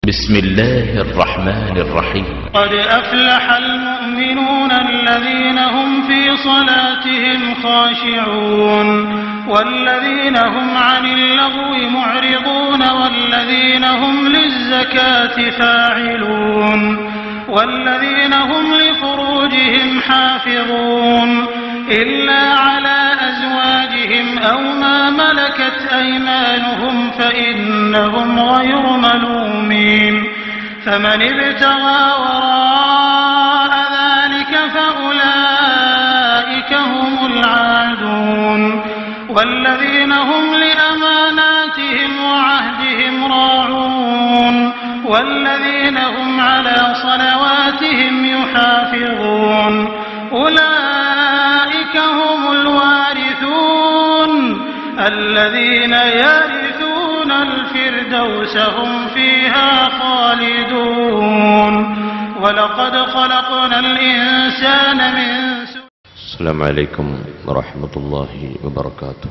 بسم الله الرحمن الرحيم قد أفلح المؤمنون الذين هم في صلاتهم خاشعون والذين هم عن اللغو معرضون والذين هم للزكاة فاعلون والذين هم لفروجهم حافظون إلا على أزواجهم أو ما ملكت أيمانهم فإنهم غير ملومين فمن ابتغى وراء ذلك فأولئك هم العادون والذين هم لأماناتهم وعهدهم راعون والذين هم على صلواتهم يحافظون أولئك هم الوارثون الذين يرثون الفردوس هم فيها خالدون ولقد خلقنا الإنسان من سوء السلام عليكم ورحمة الله وبركاته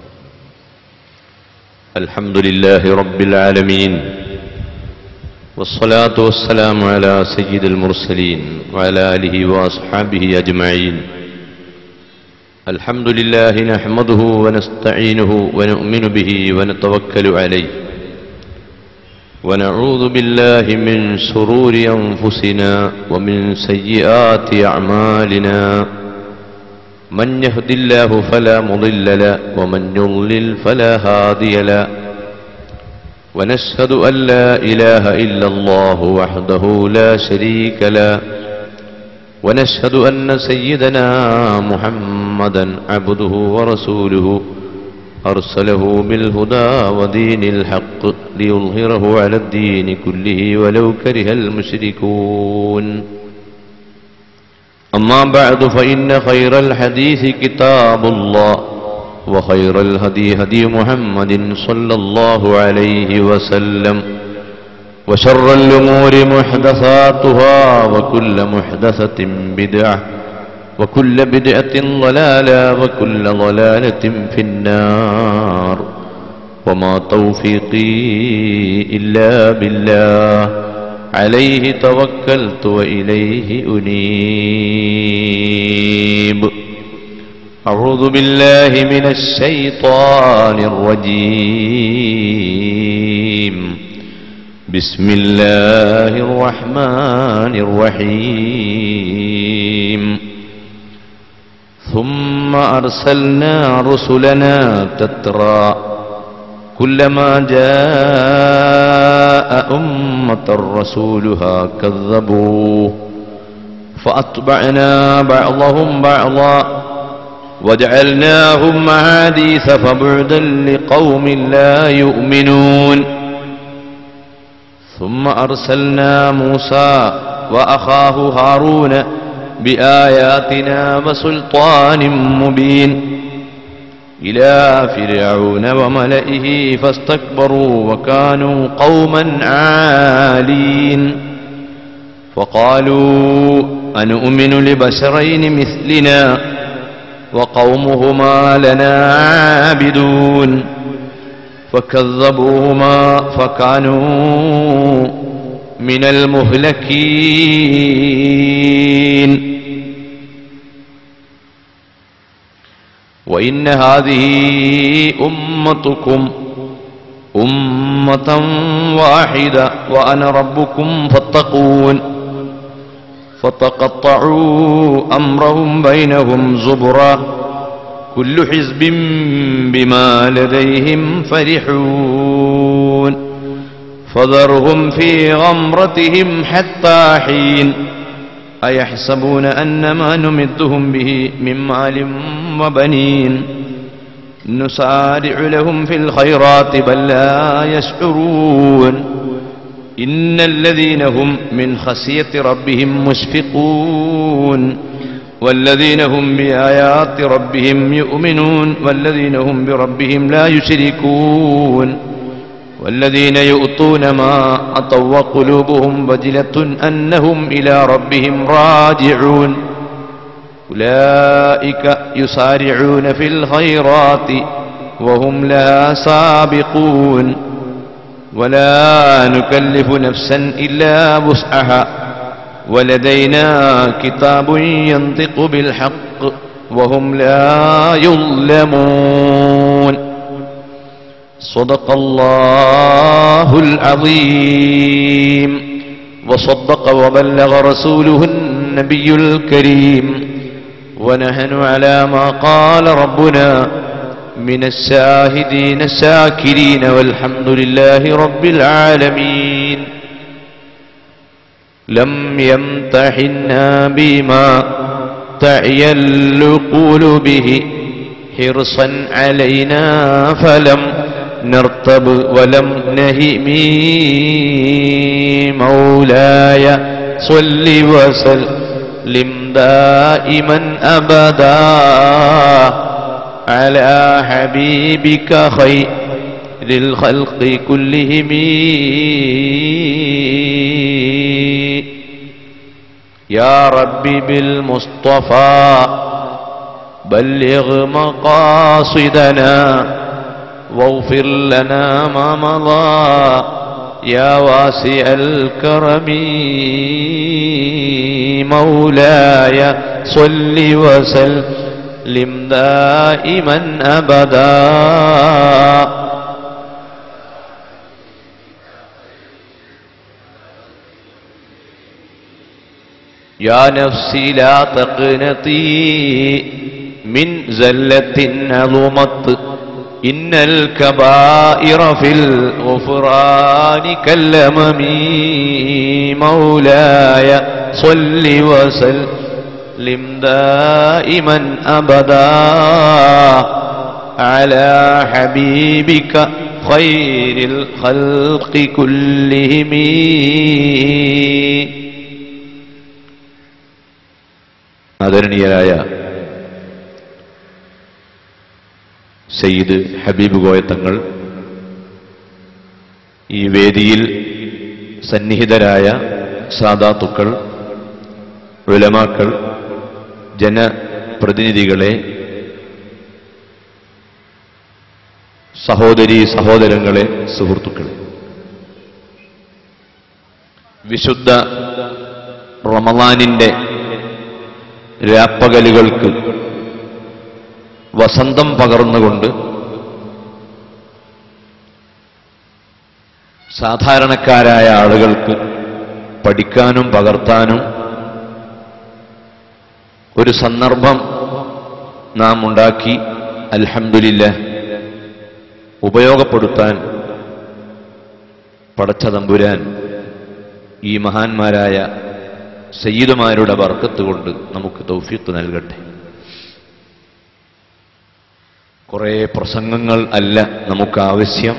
الحمد لله رب العالمين والصلاة والسلام على سيد المرسلين وعلى آله وأصحابه أجمعين الحمد لله نحمده ونستعينه ونؤمن به ونتوكل عليه ونعوذ بالله من شرور أنفسنا ومن سيئات أعمالنا من يهد الله فلا مضل له ومن يضلل فلا هادي له ونشهد أن لا إله إلا الله وحده لا شريك له ونشهد أن سيدنا محمدا عبده ورسوله أرسله بالهدى ودين الحق ليظهره على الدين كله ولو كره المشركون أما بعد فإن خير الحديث كتاب الله وخير الهدي هدي محمد صلى الله عليه وسلم وشر الأمور محدثاتها وكل محدثة بدعة وكل بدعة ضلالة وكل ضلالة في النار وما توفيقي إلا بالله عليه توكلت وإليه أنيب أعوذ بالله من الشيطان الرجيم بسم الله الرحمن الرحيم ثم أرسلنا رسلنا تترى كلما جاء أمة رسولها كذبوه فأتبعنا بعضهم بعضا وجعلناهم أحاديث فبعدا لقوم لا يؤمنون ثم أرسلنا موسى وأخاه هارون بآياتنا وسلطان مبين إلى فرعون وملئه فاستكبروا وكانوا قوما عالين فقالوا أنؤمن لبشرين مثلنا وقومهما لنا عابدون فكذبوهما فكانوا من المهلكين وإن هذه أمتكم أمة واحدة وأنا ربكم فاتقون فتقطعوا أمرهم بينهم زبرا كل حزب بما لديهم فرحون فذرهم في غمرتهم حتى حين أيحسبون أن ما نمدهم به من مال وبنين نسارع لهم في الخيرات بل لا يشعرون إن الذين هم من خسية ربهم مشفقون والذين هم بآيات ربهم يؤمنون والذين هم بربهم لا يشركون والذين يؤتون ما أطوا قلوبهم وجلة أنهم إلى ربهم راجعون أولئك يسارعون في الخيرات وهم لها سابقون ولا نكلف نفسا إلا وسعها ولدينا كتاب ينطق بالحق وهم لا يظلمون صدق الله العظيم وصدق وبلغ رسوله النبي الكريم ونحن على ما قال ربنا من الشاهدين الشاكرين والحمد لله رب العالمين لم يمتحنا بما تعي العقول به حرصا علينا فلم نرتب ولم نهم مولاي صل وسلم دائما أبدا على حبيبك خير الخلق كلهم يا ربي بالمصطفى بلغ مقاصدنا واغفر لنا ما مضى يا واسع الكرم مولاي صل وسلم دائما ابدا يا نفسي لا تقنطي من زلة عظمت إن الكبائر في الغفران كالأمم مولاي صل وسلم دائما أبدا على حبيبك خير الخلق كلهم ആദരണീയരായ സയ്യിദ് ഹബീബ് കോയത്തങ്ങൾ ഈ വേദിയിൽ സന്നിഹിതരായ സാദാത്തുക്കൾ ഉലമാക്കൾ ജനപ്രതിനിധികളെ സഹോദരി സഹോദരങ്ങളെ സുഹൃത്തുക്കൾ വിശുദ്ധ റമദാനിന്റെ രാപ്പകലുകൾക്ക് വസന്തം പകർന്നുകൊണ്ട് സാധാരണക്കാരായ ആളുകൾക്ക് പഠിക്കാനും പകർത്താനും ഒരു സന്ദർഭം നാം ഉണ്ടാക്കി അൽഹംദുലില്ല ഉപയോഗപ്പെടുത്താൻ പടച്ച തമ്പുരാൻ ഈ മഹാന്മാരായ സയ്യിദുമാരുടെ ബർക്കത്ത് കൊണ്ട് നമുക്ക് തൗഫീത്ത് നൽകട്ടെ കുറേ പ്രസംഗങ്ങൾ അല്ല നമുക്ക് ആവശ്യം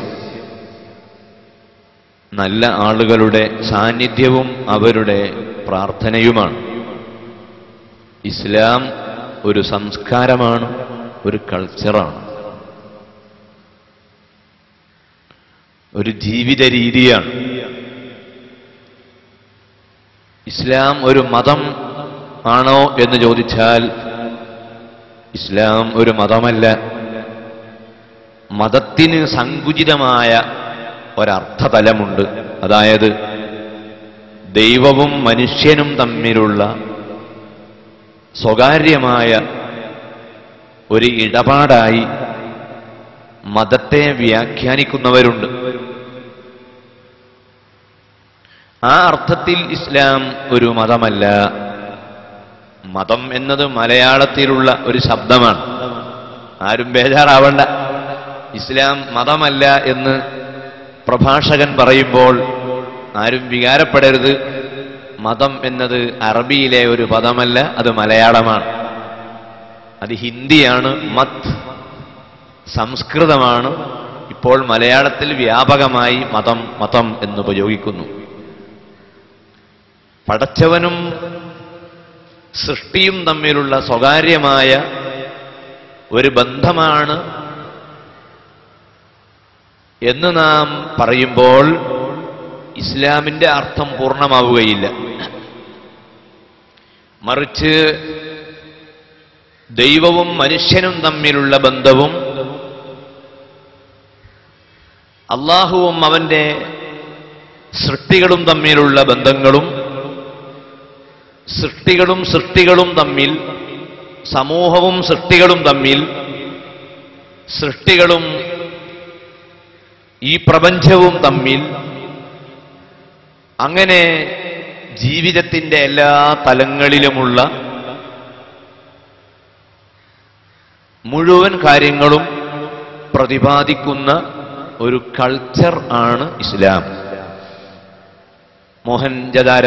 നല്ല ആളുകളുടെ സാന്നിധ്യവും അവരുടെ പ്രാർത്ഥനയുമാണ് ഇസ്ലാം ഒരു സംസ്കാരമാണ് ഒരു കൾച്ചറാണ് ഒരു ജീവിത രീതിയാണ് ഇസ്ലാം ഒരു മതം ആണോ എന്ന് ചോദിച്ചാൽ ഇസ്ലാം ഒരു മതമല്ല മതത്തിന് സങ്കുചിതമായ ഒരർത്ഥതലമുണ്ട് അതായത് ദൈവവും മനുഷ്യനും തമ്മിലുള്ള സ്വകാര്യമായ ഒരു ഇടപാടായി മതത്തെ വ്യാഖ്യാനിക്കുന്നവരുണ്ട് ആ അർത്ഥത്തിൽ ഇസ്ലാം ഒരു മതമല്ല മതം എന്നത് മലയാളത്തിലുള്ള ഒരു ശബ്ദമാണ് ആരും ബേജാറാവണ്ട ഇസ്ലാം മതമല്ല എന്ന് പ്രഭാഷകൻ പറയുമ്പോൾ ആരും വികാരപ്പെടരുത് മതം എന്നത് അറബിയിലെ ഒരു പദമല്ല അത് മലയാളമാണ് അത് ഹിന്ദിയാണ് മത് സംസ്കൃതമാണ് ഇപ്പോൾ മലയാളത്തിൽ വ്യാപകമായി മതം മതം എന്ന് ഉപയോഗിക്കുന്നു പടച്ചവനും സൃഷ്ടിയും തമ്മിലുള്ള സ്വകാര്യമായ ഒരു ബന്ധമാണ് എന്ന് നാം പറയുമ്പോൾ ഇസ്ലാമിന്റെ അർത്ഥം പൂർണ്ണമാവുകയില്ല മറിച്ച് ദൈവവും മനുഷ്യനും തമ്മിലുള്ള ബന്ധവും അള്ളാഹുവും അവന്റെ സൃഷ്ടികളും തമ്മിലുള്ള ബന്ധങ്ങളും സൃഷ്ടികളും സൃഷ്ടികളും തമ്മിൽ സമൂഹവും സൃഷ്ടികളും തമ്മിൽ സൃഷ്ടികളും ഈ പ്രപഞ്ചവും തമ്മിൽ അങ്ങനെ ജീവിതത്തിന്റെ എല്ലാ തലങ്ങളിലുമുള്ള മുഴുവൻ കാര്യങ്ങളും പ്രതിപാദിക്കുന്ന ഒരു കൾച്ചർ ആണ് ഇസ്ലാം മോഹൻജദാര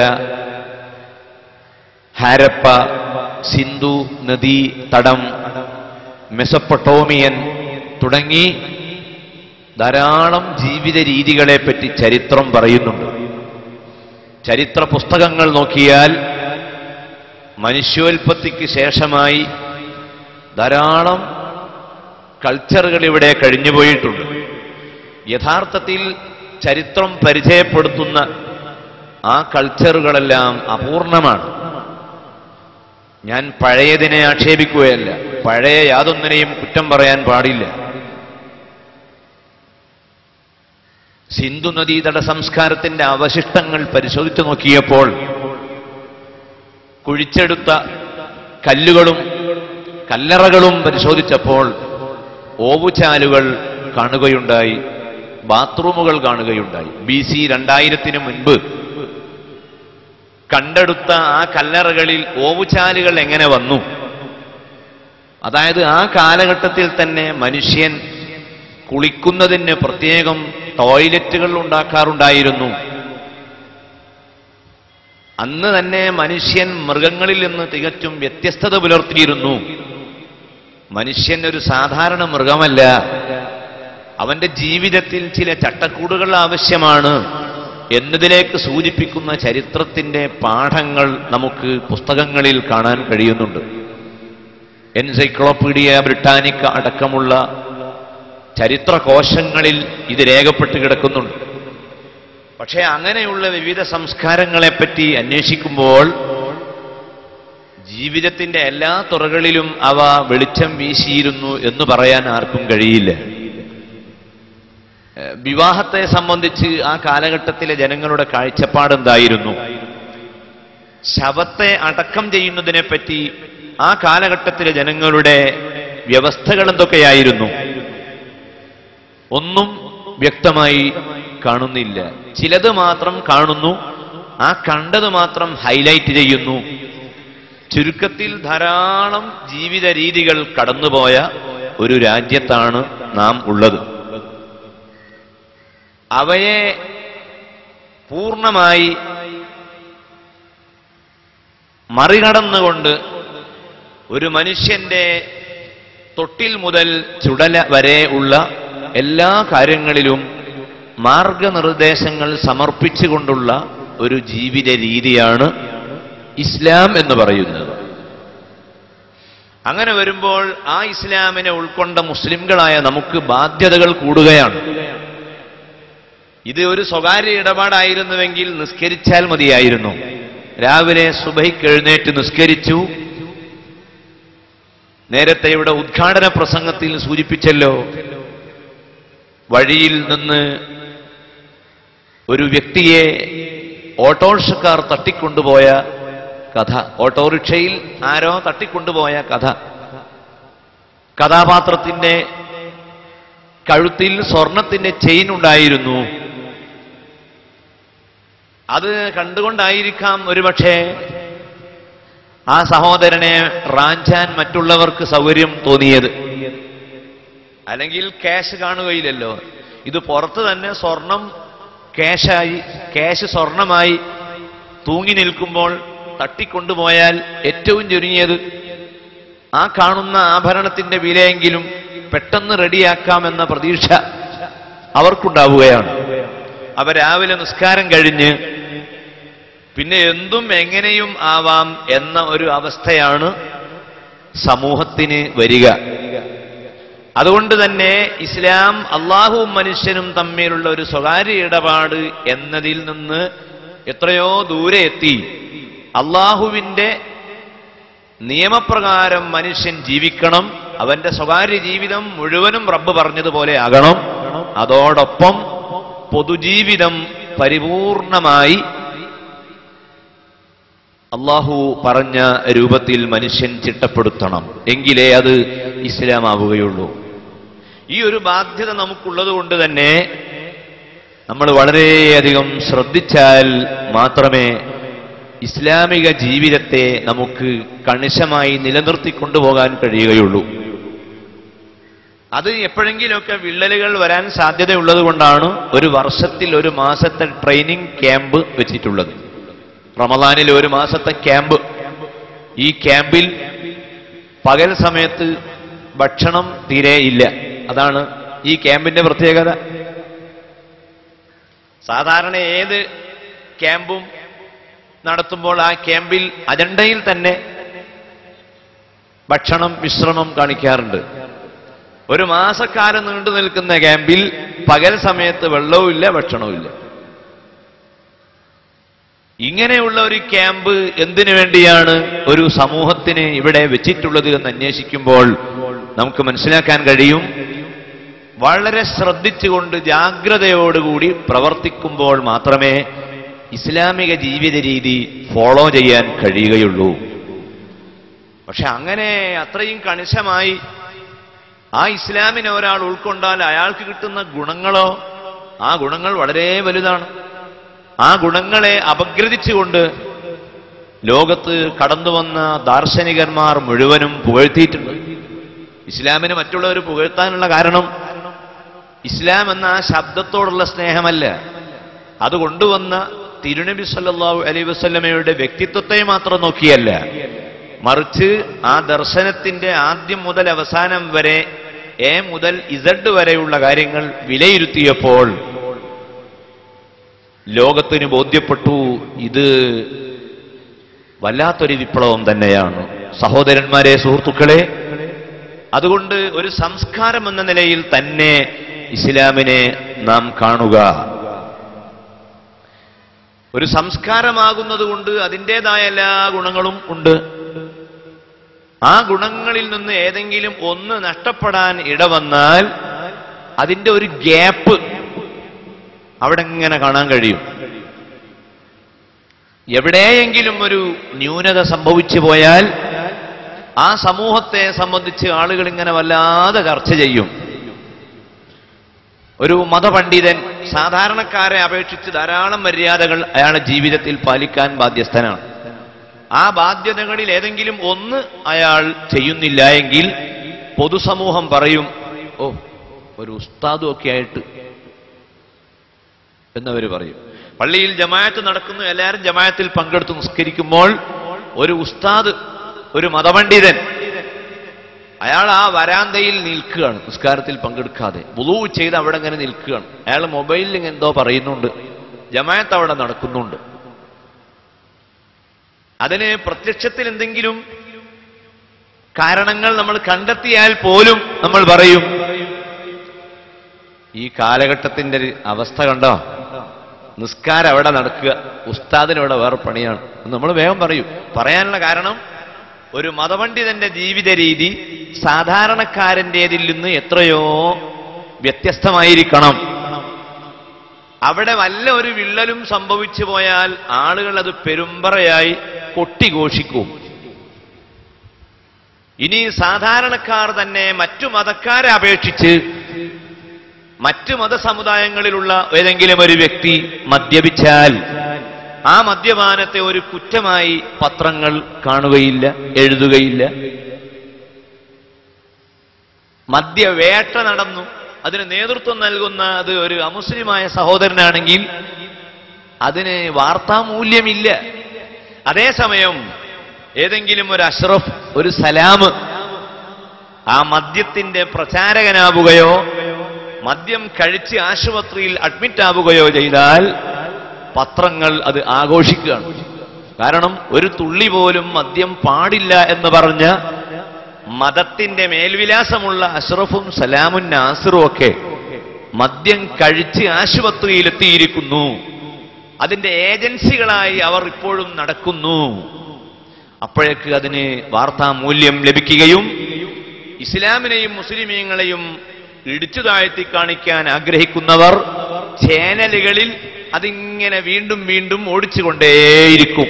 ഹാരപ്പ സിന്ധു നദീ തടം മെസപ്പൊട്ടോമിയൻ തുടങ്ങി ധാരാളം ജീവിത രീതികളെപ്പറ്റി ചരിത്രം പറയുന്നുണ്ട് ചരിത്ര പുസ്തകങ്ങൾ നോക്കിയാൽ മനുഷ്യോൽപത്തിക്ക് ശേഷമായി ധാരാളം കൾച്ചറുകൾ ഇവിടെ കഴിഞ്ഞുപോയിട്ടുണ്ട് യഥാർത്ഥത്തിൽ ചരിത്രം പരിചയപ്പെടുത്തുന്ന ആ കൾച്ചറുകളെല്ലാം അപൂർണമാണ് ഞാൻ പഴയതിനെ ആക്ഷേപിക്കുകയല്ല പഴയ യാതൊന്നിനെയും കുറ്റം പറയാൻ പാടില്ല സിന്ധു നദീതട സംസ്കാരത്തിന്റെ അവശിഷ്ടങ്ങൾ പരിശോധിച്ചു നോക്കിയപ്പോൾ കുഴിച്ചെടുത്ത കല്ലുകളും കല്ലറകളും പരിശോധിച്ചപ്പോൾ ഓവുചാലുകൾ കാണുകയുണ്ടായി ബാത്റൂമുകൾ കാണുകയുണ്ടായി ബി സി രണ്ടായിരത്തിന് മുൻപ് കണ്ടെടുത്ത ആ കല്ലറകളിൽ ഓവുചാലുകൾ എങ്ങനെ വന്നു അതായത് ആ കാലഘട്ടത്തിൽ തന്നെ മനുഷ്യൻ കുളിക്കുന്നതിന് പ്രത്യേകം ടോയ്ലറ്റുകൾ ഉണ്ടാക്കാറുണ്ടായിരുന്നു അന്ന് തന്നെ മനുഷ്യൻ മൃഗങ്ങളിൽ നിന്ന് തികച്ചും വ്യത്യസ്തത പുലർത്തിയിരുന്നു മനുഷ്യൻ ഒരു സാധാരണ മൃഗമല്ല അവന്റെ ജീവിതത്തിൽ ചില ചട്ടക്കൂടുകൾ ആവശ്യമാണ് എന്നതിലേക്ക് സൂചിപ്പിക്കുന്ന ചരിത്രത്തിന്റെ പാഠങ്ങൾ നമുക്ക് പുസ്തകങ്ങളിൽ കാണാൻ കഴിയുന്നുണ്ട് എൻസൈക്ലോപീഡിയ ബ്രിട്ടാനിക്ക അടക്കമുള്ള ചരിത്ര കോശങ്ങളിൽ ഇത് രേഖപ്പെട്ട് കിടക്കുന്നുണ്ട് പക്ഷേ അങ്ങനെയുള്ള വിവിധ സംസ്കാരങ്ങളെപ്പറ്റി അന്വേഷിക്കുമ്പോൾ ജീവിതത്തിന്റെ എല്ലാ തുറകളിലും അവ വെളിച്ചം വീശിയിരുന്നു എന്ന് പറയാൻ ആർക്കും കഴിയില്ല ഏഹ് വിവാഹത്തെ സംബന്ധിച്ച് ആ കാലഘട്ടത്തിലെ ജനങ്ങളുടെ കാഴ്ചപ്പാടെന്തായിരുന്നു ശവത്തെ അടക്കം ചെയ്യുന്നതിനെപ്പറ്റി ആ കാലഘട്ടത്തിലെ ജനങ്ങളുടെ വ്യവസ്ഥകൾ എന്തൊക്കെയായിരുന്നു ഒന്നും വ്യക്തമായി കാണുന്നില്ല ചിലത് മാത്രം കാണുന്നു ആ കണ്ടത് മാത്രം ഹൈലൈറ്റ് ചെയ്യുന്നു ചുരുക്കത്തിൽ ധാരാളം ജീവിത രീതികൾ കടന്നുപോയ ഒരു രാജ്യത്താണ് നാം ഉള്ളത് അവയെ പൂർണ്ണമായി മറികടന്നുകൊണ്ട് ഒരു മനുഷ്യന്റെ തൊട്ടിൽ മുതൽ ചുടല വരെ ഉള്ള എല്ലാ കാര്യങ്ങളിലും മാർഗനിർദ്ദേശങ്ങൾ സമർപ്പിച്ചുകൊണ്ടുള്ള ഒരു ജീവിത രീതിയാണ് ഇസ്ലാം എന്ന് പറയുന്നത് അങ്ങനെ വരുമ്പോൾ ആ ഇസ്ലാമിനെ ഉൾക്കൊണ്ട മുസ്ലിംകളായ നമുക്ക് ബാധ്യതകൾ കൂടുകയാണ് ഇത് ഒരു സ്വകാര്യ ഇടപാടായിരുന്നുവെങ്കിൽ നിസ്കരിച്ചാൽ മതിയായിരുന്നു രാവിലെ സുബൈക്ക് എഴുന്നേറ്റ് നിസ്കരിച്ചു നേരത്തെ ഇവിടെ ഉദ്ഘാടന പ്രസംഗത്തിൽ സൂചിപ്പിച്ചല്ലോ വഴിയിൽ നിന്ന് ഒരു വ്യക്തിയെ ഓട്ടോറിക്ഷക്കാർ തട്ടിക്കൊണ്ടുപോയ കഥ ഓട്ടോറിക്ഷയിൽ ആരോ തട്ടിക്കൊണ്ടുപോയ കഥ കഥാപാത്രത്തിന്റെ കഴുത്തിൽ സ്വർണത്തിന്റെ ചെയിൻ ഉണ്ടായിരുന്നു അത് കണ്ടുകൊണ്ടായിരിക്കാം ഒരുപക്ഷെ ആ സഹോദരനെ റാഞ്ചാൻ മറ്റുള്ളവർക്ക് സൗകര്യം തോന്നിയത് അല്ലെങ്കിൽ ക്യാഷ് കാണുകയില്ലല്ലോ ഇത് പുറത്ത് തന്നെ സ്വർണം ക്യാഷായി ക്യാഷ് സ്വർണമായി തൂങ്ങി നിൽക്കുമ്പോൾ തട്ടിക്കൊണ്ടുപോയാൽ ഏറ്റവും ചുരുങ്ങിയത് ആ കാണുന്ന ആഭരണത്തിന്റെ വിലയെങ്കിലും പെട്ടെന്ന് റെഡിയാക്കാമെന്ന പ്രതീക്ഷ അവർക്കുണ്ടാവുകയാണ് അവ രാവിലെ നിസ്കാരം കഴിഞ്ഞ് പിന്നെ എന്തും എങ്ങനെയും ആവാം എന്ന ഒരു അവസ്ഥയാണ് സമൂഹത്തിന് വരിക അതുകൊണ്ട് തന്നെ ഇസ്ലാം അള്ളാഹുവും മനുഷ്യനും തമ്മിലുള്ള ഒരു സ്വകാര്യ ഇടപാട് എന്നതിൽ നിന്ന് എത്രയോ ദൂരെ എത്തി അള്ളാഹുവിന്റെ നിയമപ്രകാരം മനുഷ്യൻ ജീവിക്കണം അവന്റെ സ്വകാര്യ ജീവിതം മുഴുവനും റബ്ബ് പറഞ്ഞതുപോലെ ആകണം അതോടൊപ്പം പൊതുജീവിതം പരിപൂർണമായി അള്ളാഹു പറഞ്ഞ രൂപത്തിൽ മനുഷ്യൻ ചിട്ടപ്പെടുത്തണം എങ്കിലേ അത് ഇസ്ലാമാവുകയുള്ളൂ ഈ ഒരു ബാധ്യത നമുക്കുള്ളത് കൊണ്ട് തന്നെ നമ്മൾ വളരെയധികം ശ്രദ്ധിച്ചാൽ മാത്രമേ ഇസ്ലാമിക ജീവിതത്തെ നമുക്ക് കണിശമായി നിലനിർത്തിക്കൊണ്ടുപോകാൻ കഴിയുകയുള്ളൂ അത് എപ്പോഴെങ്കിലുമൊക്കെ വിള്ളലുകൾ വരാൻ സാധ്യതയുള്ളത് കൊണ്ടാണ് ഒരു വർഷത്തിൽ ഒരു മാസത്തെ ട്രെയിനിങ് ക്യാമ്പ് വെച്ചിട്ടുള്ളത് റമദാനിൽ ഒരു മാസത്തെ ക്യാമ്പ് ഈ ക്യാമ്പിൽ പകൽ സമയത്ത് ഭക്ഷണം തീരെ ഇല്ല അതാണ് ഈ ക്യാമ്പിന്റെ പ്രത്യേകത സാധാരണ ഏത് ക്യാമ്പും നടത്തുമ്പോൾ ആ ക്യാമ്പിൽ അജണ്ടയിൽ തന്നെ ഭക്ഷണം വിശ്രമം കാണിക്കാറുണ്ട് ഒരു മാസക്കാലം നീണ്ടു നിൽക്കുന്ന ക്യാമ്പിൽ പകൽ സമയത്ത് വെള്ളവും ഇല്ല ഭക്ഷണവും ഇല്ല ഇങ്ങനെയുള്ള ഒരു ക്യാമ്പ് എന്തിനു വേണ്ടിയാണ് ഒരു സമൂഹത്തിന് ഇവിടെ വെച്ചിട്ടുള്ളത് എന്ന് അന്വേഷിക്കുമ്പോൾ നമുക്ക് മനസ്സിലാക്കാൻ കഴിയും വളരെ ശ്രദ്ധിച്ചുകൊണ്ട് ജാഗ്രതയോടുകൂടി പ്രവർത്തിക്കുമ്പോൾ മാത്രമേ ഇസ്ലാമിക ജീവിത രീതി ഫോളോ ചെയ്യാൻ കഴിയുകയുള്ളൂ പക്ഷെ അങ്ങനെ അത്രയും കണിശമായി ആ ഇസ്ലാമിനെ ഒരാൾ ഉൾക്കൊണ്ടാൽ അയാൾക്ക് കിട്ടുന്ന ഗുണങ്ങളോ ആ ഗുണങ്ങൾ വളരെ വലുതാണ് ആ ഗുണങ്ങളെ അപഗ്രഥിച്ചുകൊണ്ട് ലോകത്ത് കടന്നു വന്ന ദാർശനികന്മാർ മുഴുവനും പുകഴ്ത്തിയിട്ടുണ്ട് ഇസ്ലാമിന് മറ്റുള്ളവർ പുകഴ്ത്താനുള്ള കാരണം ഇസ്ലാം എന്ന ആ ശബ്ദത്തോടുള്ള സ്നേഹമല്ല അത് കൊണ്ടുവന്ന തിരുനബി സല്ലല്ലാഹു അലൈഹി വസല്ലമയുടെ വ്യക്തിത്വത്തെ മാത്രം നോക്കിയല്ല മറിച്ച് ആ ദർശനത്തിന്റെ ആദ്യം മുതൽ അവസാനം വരെ എ മുതൽ ഇസഡ് വരെയുള്ള കാര്യങ്ങൾ വിലയിരുത്തിയപ്പോൾ ലോകത്തിന് ബോധ്യപ്പെട്ടു ഇത് വല്ലാത്തൊരു വിപ്ലവം തന്നെയാണ് സഹോദരന്മാരെ സുഹൃത്തുക്കളെ അതുകൊണ്ട് ഒരു സംസ്കാരം എന്ന നിലയിൽ തന്നെ ഇസ്ലാമിനെ നാം കാണുക ഒരു സംസ്കാരമാകുന്നത് കൊണ്ട് അതിൻ്റെതായ എല്ലാ ഗുണങ്ങളും ഉണ്ട് ആ ഗുണങ്ങളിൽ നിന്ന് ഏതെങ്കിലും ഒന്ന് നഷ്ടപ്പെടാൻ ഇടവന്നാൽ അതിന്റെ ഒരു ഗ്യാപ്പ് അവിടെ ഇങ്ങനെ കാണാൻ കഴിയും എവിടെയെങ്കിലും ഒരു ന്യൂനത സംഭവിച്ചു പോയാൽ ആ സമൂഹത്തെ സംബന്ധിച്ച് ആളുകൾ ഇങ്ങനെ വല്ലാതെ ചർച്ച ചെയ്യും ഒരു മതപണ്ഡിതൻ സാധാരണക്കാരെ അപേക്ഷിച്ച് ധാരാളം മര്യാദകൾ അയാളുടെ ജീവിതത്തിൽ പാലിക്കാൻ ബാധ്യസ്ഥനാണ് ആ ബാധ്യതകളിൽ ഏതെങ്കിലും ഒന്ന് അയാൾ ചെയ്യുന്നില്ല എങ്കിൽ പൊതുസമൂഹം പറയും ഓ ഒരു ഉസ്താദും ഒക്കെ ആയിട്ട് എന്നവർ പറയും പള്ളിയിൽ ജമായത്ത് നടക്കുന്നു എല്ലാവരും ജമായത്തിൽ പങ്കെടുത്ത് നിസ്കരിക്കുമ്പോൾ ഒരു ഉസ്താദ് ഒരു മതപണ്ഡിതൻ അയാൾ ആ വരാന്തയിൽ നിൽക്കുകയാണ് നിസ്കാരത്തിൽ പങ്കെടുക്കാതെ വുളു ചെയ്ത് അവിടെ ഇങ്ങനെ നിൽക്കുകയാണ് അയാൾ മൊബൈലിൽ ഇങ്ങനെ എന്തോ പറയുന്നുണ്ട് ജമായത്ത് അവിടെ നടക്കുന്നുണ്ട് അതിന് പ്രത്യക്ഷത്തിൽ എന്തെങ്കിലും കാരണങ്ങൾ നമ്മൾ കണ്ടെത്തിയാൽ പോലും നമ്മൾ പറയും ഈ കാലഘട്ടത്തിന്റെ ഒരു അവസ്ഥ കണ്ടോ നിസ്കാരം അവിടെ നടക്കുക ഉസ്താദിന് ഇവിടെ വേറെ പണിയാണ് എന്ന് നമ്മൾ വേഗം പറയും പറയാനുള്ള കാരണം ഒരു മതപണ്ഡിതന്റെ ജീവിത രീതി സാധാരണക്കാരൻ്റെതിൽ നിന്ന് എത്രയോ വ്യത്യസ്തമായിരിക്കണം അവിടെ വല്ല ഒരു വിള്ളലും സംഭവിച്ചു പോയാൽ ആളുകൾ അത് പെരുമ്പറയായി കൊട്ടിഘോഷിക്കും ഇനി സാധാരണക്കാർ തന്നെ മറ്റു മതക്കാരെ അപേക്ഷിച്ച് മറ്റ് മതസമുദായങ്ങളിലുള്ള ഏതെങ്കിലും ഒരു വ്യക്തി മദ്യപിച്ചാൽ ആ മദ്യപാനത്തെ ഒരു കുറ്റമായി പത്രങ്ങൾ കാണുകയില്ല എഴുതുകയില്ല മദ്യവേട്ട നടന്നു അതിന് നേതൃത്വം നൽകുന്ന അത് ഒരു അമുസ്ലിമായ സഹോദരനാണെങ്കിൽ അതിന് വാർത്താമൂല്യമില്ല അതേസമയം ഏതെങ്കിലും ഒരു അഷ്റഫ് ഒരു സലാം ആ മദ്യത്തിന്റെ പ്രചാരകനാവുകയോ മദ്യം കഴിച്ച് ആശുപത്രിയിൽ അഡ്മിറ്റ് ആവുകയോ ചെയ്താൽ പത്രങ്ങൾ അത് ആഘോഷിക്കുകയാണ് കാരണം ഒരു തുള്ളി പോലും മദ്യം പാടില്ല എന്ന് പറഞ്ഞ മതത്തിന്റെ മേൽവിലാസമുള്ള അഷ്റഫും സലാമുൻ നാസിറും ഒക്കെ മദ്യം കഴിച്ച് ആശുപത്രിയിൽ എത്തിയിരിക്കുന്നു അതിന്റെ ഏജൻസികളായി അവർ ഇപ്പോഴും നടക്കുന്നു അപ്പോഴേക്ക് അതിന് വാർത്താ മൂല്യം ലഭിക്കുകയും ഇസ്ലാമിനെയും മുസ്ലിമീങ്ങളെയും ഇടിച്ചു താഴ്ത്തി കാണിക്കാൻ ആഗ്രഹിക്കുന്നവർ ചേനലുകളിൽ അതിങ്ങനെ വീണ്ടും വീണ്ടും ഓടിച്ചുകൊണ്ടേയിരിക്കും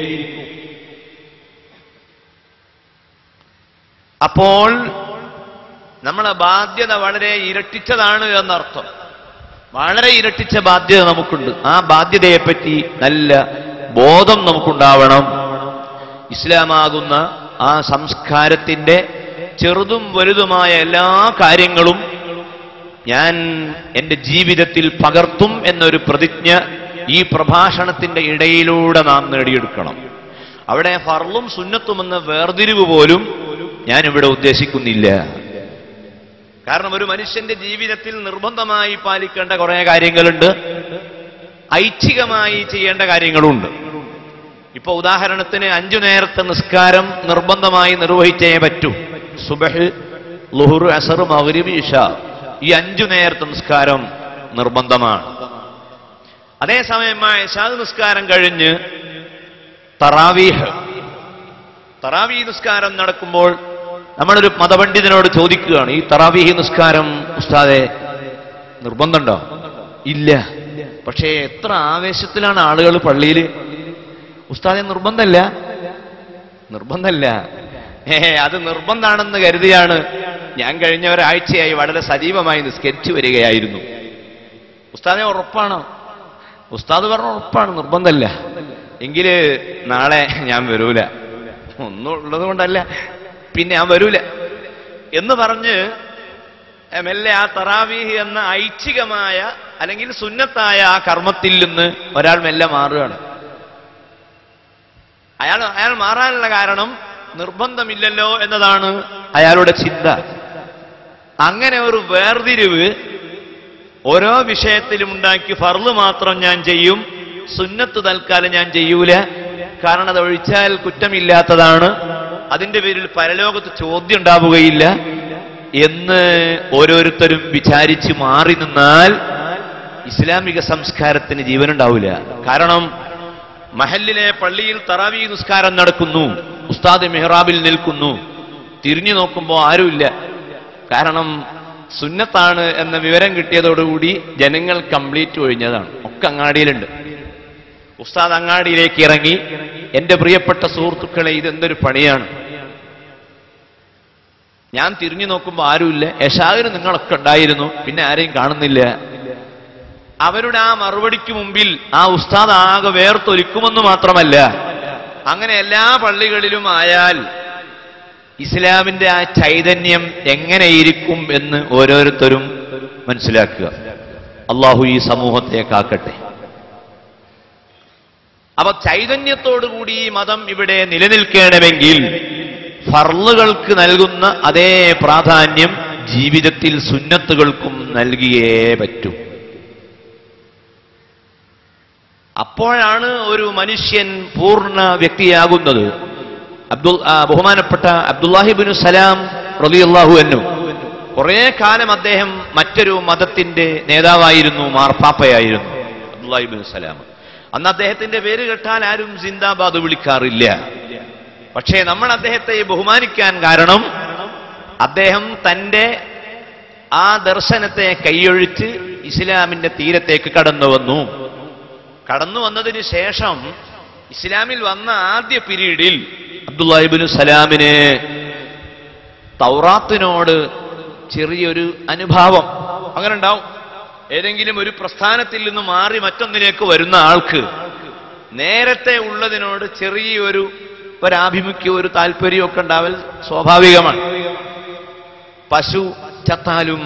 അപ്പോൾ നമ്മളെ ബാധ്യത വളരെ ഇരട്ടിച്ചതാണ് എന്നർത്ഥം വളരെ ഇരട്ടിച്ച ബാധ്യത നമുക്കുണ്ട് ആ ബാധ്യതയെപ്പറ്റി നല്ല ബോധം നമുക്കുണ്ടാവണം ഇസ്ലാമാകുന്ന ആ സംസ്കാരത്തിന്റെ ചെറുതും വലുതുമായ എല്ലാ കാര്യങ്ങളും ഞാൻ എൻ്റെ ജീവിതത്തിൽ പകർത്തും എന്നൊരു പ്രതിജ്ഞ ഈ പ്രഭാഷണത്തിന്റെ ഇടയിലൂടെ നാം നേടിയെടുക്കണം അവിടെ ഫർളും സുന്നത്തുമെന്ന വേർതിരിവ് പോലും ഞാൻ ഇവിടെ ഉദ്ദേശിക്കുന്നില്ല കാരണം ഒരു മനുഷ്യന്റെ ജീവിതത്തിൽ നിർബന്ധമായി പാലിക്കേണ്ട കുറെ കാര്യങ്ങളുണ്ട് ഐച്ഛികമായി ചെയ്യേണ്ട കാര്യങ്ങളുണ്ട് ഇപ്പൊ ഉദാഹരണത്തിന് അഞ്ചു നേരത്തെ നിസ്കാരം നിർബന്ധമായി നിർവഹിച്ചേ പറ്റൂ സുബഹ് ലുഹുർ അസർ മഗ്രിബ് ഇഷ ഈ അഞ്ചു നേരത്തെ നിസ്കാരം നിർബന്ധമാണ് അതേസമയം ഇഷാദ് നിസ്കാരം കഴിഞ്ഞ് തറാവീഹ് തറാവീഹ് നിസ്കാരം നടക്കുമ്പോൾ നമ്മളൊരു മതപണ്ഡിതനോട് ചോദിക്കുകയാണ് ഈ തറാവീഹ് നിസ്കാരം ഉസ്താദെ നിർബന്ധമുണ്ടോ ഇല്ല പക്ഷേ എത്ര ആവേശത്തിലാണ് ആളുകൾ പള്ളിയിൽ ഉസ്താദെ നിർബന്ധമല്ല നിർബന്ധമല്ല ഏ അത് നിർബന്ധാണെന്ന് കരുതിയാണ് ഞാൻ കഴിഞ്ഞ ഒരാഴ്ചയായി വളരെ സജീവമായി നിസ്കരിച്ചു വരികയായിരുന്നു ഉസ്താദെ ഉറപ്പാണോ ഉസ്താദ് പറഞ്ഞ ഉറപ്പാണ് നിർബന്ധമല്ല എങ്കില് നാളെ ഞാൻ വരൂല ഒന്നും ഉള്ളത് കൊണ്ടല്ല പിന്നെ ഞാൻ വരൂല എന്ന് പറഞ്ഞ് മെല്ലെ ആ തറാവീഹ് എന്ന ഐച്ഛികമായ അല്ലെങ്കിൽ സുന്നത്തായ ആ കർമ്മത്തിൽ നിന്ന് ഒരാൾ മെല്ലെ മാറുകയാണ് അയാൾ അയാൾ മാറാനുള്ള കാരണം നിർബന്ധമില്ലല്ലോ എന്നതാണ് അയാളുടെ ചിന്ത അങ്ങനെ ഒരു വേർതിരിവ് ഓരോ വിഷയത്തിലും ഉണ്ടാക്കി ഫർള് മാത്രം ഞാൻ ചെയ്യും സുന്നത്ത് തൽക്കാലം ഞാൻ ചെയ്യൂല കാരണം അത് ഒഴിച്ചാൽ കുറ്റമില്ലാത്തതാണ് അതിന്റെ പേരിൽ പരലോകത്ത് ചോദ്യം ഉണ്ടാവുകയില്ല എന്ന് ഓരോരുത്തരും വിചാരിച്ച് മാറി നിന്നാൽ ഇസ്ലാമിക സംസ്കാരത്തിന് ജീവനുണ്ടാവില്ല കാരണം മഹല്ലിലെ പള്ളിയിൽ തറാവി നിസ്കാരം നടക്കുന്നു ഉസ്താദ് മെഹ്റാബിൽ നിൽക്കുന്നു തിരിഞ്ഞു നോക്കുമ്പോൾ ആരുമില്ല കാരണം സുന്നത്താണ് എന്ന വിവരം കിട്ടിയതോടുകൂടി ജനങ്ങൾ കംപ്ലീറ്റ് ഒഴിഞ്ഞതാണ് ഒക്കെ അങ്ങാടിയിലുണ്ട് ഉസ്താദ് അങ്ങാടിയിലേക്ക് ഇറങ്ങി എന്റെ പ്രിയപ്പെട്ട സുഹൃത്തുക്കളെ ഇതെന്തൊരു പണിയാണ് ഞാൻ തിരിഞ്ഞു നോക്കുമ്പോൾ ആരുമില്ല യശാദിന് നിങ്ങളൊക്കെ ഉണ്ടായിരുന്നു പിന്നെ ആരെയും കാണുന്നില്ല അവരുടെ ആ മറുപടിക്ക് മുമ്പിൽ ആ ഉസ്താദ് ആകെ വേർത്തൊരുക്കുമെന്ന് മാത്രമല്ല അങ്ങനെ എല്ലാ പള്ളികളിലും ആയാൽ ഇസ്ലാമിന്റെ ആ ചൈതന്യം എങ്ങനെയിരിക്കും എന്ന് ഓരോരുത്തരും മനസ്സിലാക്കുക അള്ളാഹു ഈ സമൂഹത്തെ കാക്കട്ടെ അപ്പൊ ചൈതന്യത്തോടുകൂടി ഈ മതം ഇവിടെ നിലനിൽക്കണമെങ്കിൽ ഫർളുകൾക്ക് നൽകുന്ന അതേ പ്രാധാന്യം ജീവിതത്തിൽ സുന്നത്തുകൾക്കും നൽകിയേ പറ്റൂ അപ്പോഴാണ് ഒരു മനുഷ്യൻ പൂർണ്ണ വ്യക്തിയാകുന്നത് അബ്ദുൽ ആ, ബഹുമാനപ്പെട്ട അബ്ദുല്ലാഹിബിനു സലാം റലിയല്ലാഹു എന്നു കുറെ കാലം അദ്ദേഹം മറ്റൊരു മതത്തിന്റെ നേതാവായിരുന്നു മാർപ്പാപ്പയായിരുന്നു അബ്ദുല്ലാഹിബിനു സലാം അന്ന് അദ്ദേഹത്തിന്റെ പേര് കേട്ടാൽ ആരും സിന്ദാബാദ് വിളിക്കാറില്ല പക്ഷേ നമ്മൾ അദ്ദേഹത്തെ ബഹുമാനിക്കാൻ കാരണം അദ്ദേഹം തന്റെ ആ ദർശനത്തെ കൈയൊഴിച്ച് ഇസ്ലാമിന്റെ തീരത്തേക്ക് കടന്നു വന്നു കടന്നു വന്നതിന് ശേഷം ഇസ്ലാമിൽ വന്ന ആദ്യ പീരീഡിൽ അബ്ദുല്ലാഹിബിനു സലാമിന് തൗറാത്തിനോട് ചെറിയൊരു അനുഭാവം അങ്ങനെ ഉണ്ടാവും ഏതെങ്കിലും ഒരു പ്രസ്ഥാനത്തിൽ നിന്ന് മാറി മറ്റൊന്നിലേക്ക് വരുന്ന ആൾക്ക് നേരത്തെ ഉള്ളതിനോട് ചെറിയൊരു ഒരാഭിമുഖ്യം ഒരു താല്പര്യമൊക്കെ ഉണ്ടാവൽ സ്വാഭാവികമാണ് പശു ചത്താലും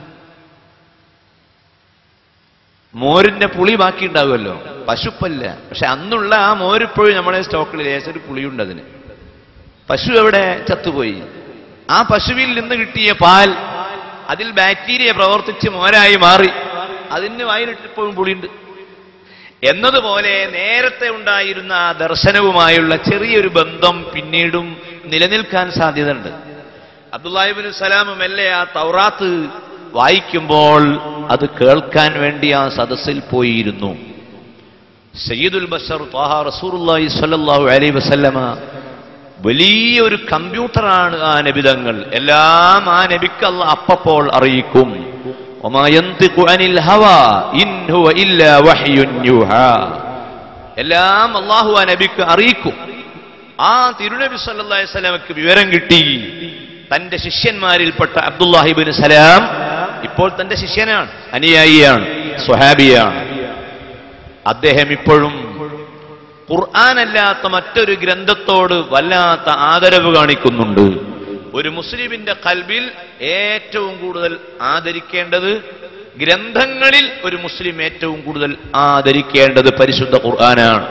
മോരിന്റെ പുളി ബാക്കി ഉണ്ടാവുമല്ലോ പശുപ്പല്ല പക്ഷെ അന്നുള്ള ആ മോരിപ്പോഴും നമ്മളെ സ്റ്റോക്കിൽ ലേശൊരു പുളിയുണ്ട് അതിന് പശു എവിടെ ചത്തുപോയി ആ പശുവിൽ നിന്ന് കിട്ടിയ പാൽ അതിൽ ബാക്ടീരിയ പ്രവർത്തിച്ച് മോരായി മാറി അതിന് വായിലിട്ടിപ്പോഴും പുളിയുണ്ട് എന്നതുപോലെ നേരത്തെ ഉണ്ടായിരുന്ന ആ ദർശനവുമായുള്ള ചെറിയൊരു ബന്ധം പിന്നീടും നിലനിൽക്കാൻ സാധ്യതയുണ്ട് അബ്ദുല്ലാഹിബിന് സലാം മെല്ലെ ആ തൗറാത്ത് വായിക്കുമ്പോൾ അത് കേൾക്കാൻ വേണ്ടി ആ സദസ്സിൽ പോയിരുന്നു സയ്യിദുൽ ബഷർ ത്വാഹ റസൂറുല്ലാഹി സ്വല്ലല്ലാഹു അലൈഹി വസല്ലമ വലിയൊരു കമ്പ്യൂട്ടറാണ് ആ നബിതങ്ങൾ എല്ലാം ആ നബിക്ക് അല്ല അപ്പപ്പോൾ അറിയിക്കും وما ينطق عن الهوى إن ഹുവ ഇല്ലാ വഹ്യുൻ യൂഹാ എല്ലാം അള്ളാഹു ആ നബിക്ക് അറിയിക്കും ആ തിരുനബി സല്ലല്ലാഹു അലൈഹി വസല്ലമക്ക് വിവരം കിട്ടി തന്റെ ശിഷ്യന്മാരിൽപ്പെട്ട അബ്ദുല്ലാഹിബിൻ സലാം ഇപ്പോൾ തന്റെ ശിഷ്യനാണ് അനുയായിയാണ് സ്വഹാബിയാണ് അദ്ദേഹം ഇപ്പോഴും ഖുർആനല്ലാത്ത മറ്റൊരു ഗ്രന്ഥത്തോട് വല്ലാത്ത ആദരവ് കാണിക്കുന്നുണ്ട് ഒരു മുസ്ലിമിന്റെ കൽബിൽ ഏറ്റവും കൂടുതൽ ആദരിക്കേണ്ടത് ഗ്രന്ഥങ്ങളിൽ ഒരു മുസ്ലിം ഏറ്റവും കൂടുതൽ ആദരിക്കേണ്ടത് പരിശുദ്ധ ഖുർആനാണ്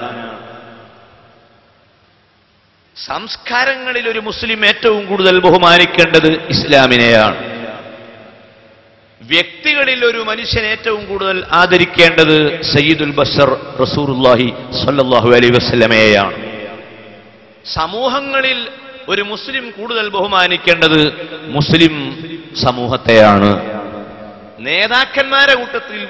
സംസ്കാരങ്ങളിൽ ഒരു മുസ്ലിം ഏറ്റവും കൂടുതൽ ബഹുമാനിക്കേണ്ടത് ഇസ്ലാമിനെയാണ് വ്യക്തികളിൽ ഒരു മനുഷ്യൻ ഏറ്റവും കൂടുതൽ ആദരിക്കേണ്ടത് സയ്യിദുൽ ബഷർ റസൂറുല്ലാഹി സല്ലല്ലാഹു അലൈഹി വസല്ലമയെയാണ് സമൂഹങ്ങളിൽ ഒരു മുസ്ലിം കൂടുതൽ ബഹുമാനിക്കേണ്ടത് മുസ്ലിം സമൂഹത്തെയാണ് നേതാക്കന്മാരെ കൂട്ടത്തിൽ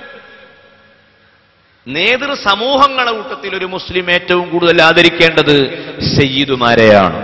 നേതൃ സമൂഹങ്ങളെ കൂട്ടത്തിൽ ഒരു മുസ്ലിം ഏറ്റവും കൂടുതൽ ആദരിക്കേണ്ടത് സയ്യിദുമാരെയാണ്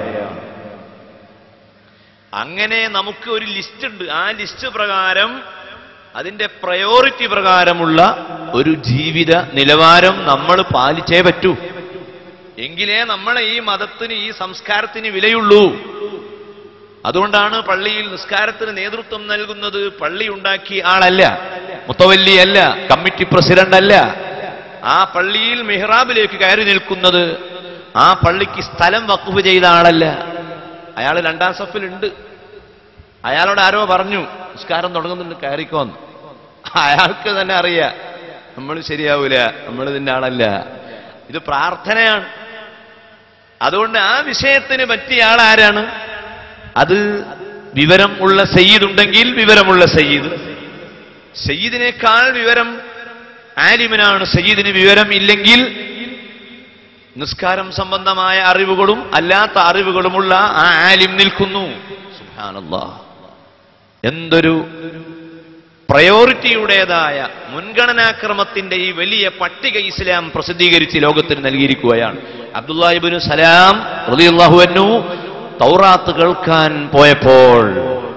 അങ്ങനെ നമുക്ക് ഒരു ലിസ്റ്റ് ഉണ്ട് ആ ലിസ്റ്റ് പ്രകാരം അതിന്റെ പ്രയോറിറ്റി പ്രകാരമുള്ള ഒരു ജീവിത നിലവാരം നമ്മൾ പാലിച്ചേ പറ്റൂ എങ്കിലേ നമ്മളെ ഈ മതത്തിന് ഈ സംസ്കാരത്തിന് വിലയുള്ളൂ അതുകൊണ്ടാണ് പള്ളിയിൽ നിസ്കാരത്തിന് നേതൃത്വം നൽകുന്നത് പള്ളി ഉണ്ടാക്കിയ ആളല്ല മുത്തവല്ലിയല്ല കമ്മിറ്റി പ്രസിഡന്റ് അല്ല ആ പള്ളിയിൽ മിഹ്റാബിലേക്ക് കയറി നിൽക്കുന്നത് ആ പള്ളിക്ക് സ്ഥലം വക്കുഫ് ചെയ്ത ആളല്ല അയാൾ രണ്ടാം സഫിലുണ്ട് അയാളോട് ആരോ പറഞ്ഞു നിസ്കാരം തുടങ്ങുന്നുണ്ട് കയറിക്കോന്ന് അയാൾക്ക് തന്നെ അറിയാം നമ്മൾ ശരിയാവൂല നമ്മൾ ഇതിന്റെ ആളല്ല ഇത് പ്രാർത്ഥനയാണ് അതുകൊണ്ട് ആ വിഷയത്തിന് പറ്റിയ ആൾ ആരാണ് അത് വിവരം ഉള്ള സയ്യിദ് ഉണ്ടെങ്കിൽ വിവരമുള്ള സയ്യിദ് സയ്യിദിനേക്കാൾ വിവരം ആലിമിനാണ് സയ്യിദിന് വിവരം ഇല്ലെങ്കിൽ നിസ്കാരം സംബന്ധമായ അറിവുകളും അല്ലാത്ത അറിവുകളുമുള്ള ആ ആലിം നിൽക്കുന്നു സുബ്ഹാനല്ലാഹ് എന്തൊരു പ്രയോറിറ്റിയുടേതായ മുൻഗണനാക്രമത്തിന്റെ ഈ വലിയ പട്ടിക ഇസ്ലാം പ്രസിദ്ധീകരിച്ച് ലോകത്തിന് നൽകിയിരിക്കുകയാണ് അബ്ദുല്ലാഹിബിന് സലാം റളിയല്ലാഹു അൻഹു തൗറാത്ത് കേൾക്കാൻ പോയപ്പോൾ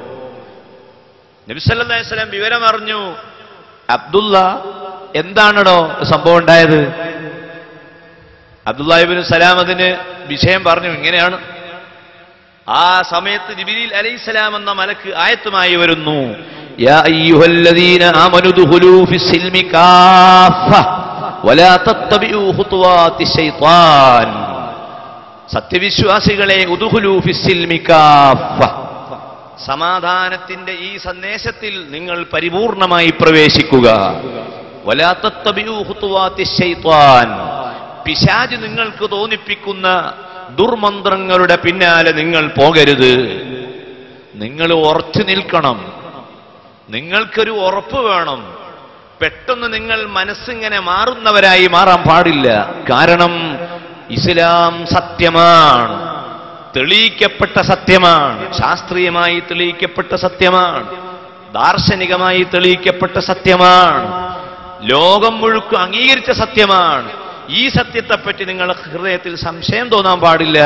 നബി സല്ലല്ലാഹു അലൈഹി വസല്ലം വിവരം അറിഞ്ഞു അബ്ദുള്ള എന്താണടോ സംഭവം ഉണ്ടായത് അബ്ദുല്ലാഹിബിന് സലാം അതിന് വിഷയം പറഞ്ഞു ഇങ്ങനെയാണ് ആ സമയത്ത് ജിബിരിൽ അലൈഹിസ്സലാം എന്ന മലക്ക് ആയത്തുമായി വരുന്നു യാ അയ്യുഹല്ലദീന ആമനു ദുഖുലൂ ഫിസ്സിൽമി കാഫ വലാ തത്തബിഉ ഖുതുവാതി ശൈത്താൻ സത്യവിശ്വാസികളെ ഉദുഹുലൂ ഫിസ്സിൽമി കാഫ സമാധാനത്തിന്റെ ഈ സന്ദേശത്തിൽ നിങ്ങൾ പരിപൂർണമായി പ്രവേശിക്കുക വലാ തത്തബിഉ ഖുതുവാതി ശൈത്താൻ പിശാജ് നിങ്ങൾക്ക് തോന്നിപ്പിക്കുന്ന ദുർമന്ത്രങ്ങളുടെ പിന്നാലെ നിങ്ങൾ പോകരുത് നിങ്ങൾ ഉറച്ചു നിൽക്കണം നിങ്ങൾക്കൊരു ഉറപ്പ് വേണം പെട്ടെന്ന് നിങ്ങൾ മനസ്സിങ്ങനെ മാറുന്നവരായി മാറാൻ പാടില്ല കാരണം ഇസ്ലാം സത്യമാണ് തെളിയിക്കപ്പെട്ട സത്യമാണ് ശാസ്ത്രീയമായി തെളിയിക്കപ്പെട്ട സത്യമാണ് ദാർശനികമായി തെളിയിക്കപ്പെട്ട സത്യമാണ് ലോകം മുഴുക്ക അംഗീകരിച്ച സത്യമാണ് ഈ സത്യത്തെപ്പറ്റി നിങ്ങളുടെ ഹൃദയത്തിൽ സംശയം തോന്നാൻ പാടില്ല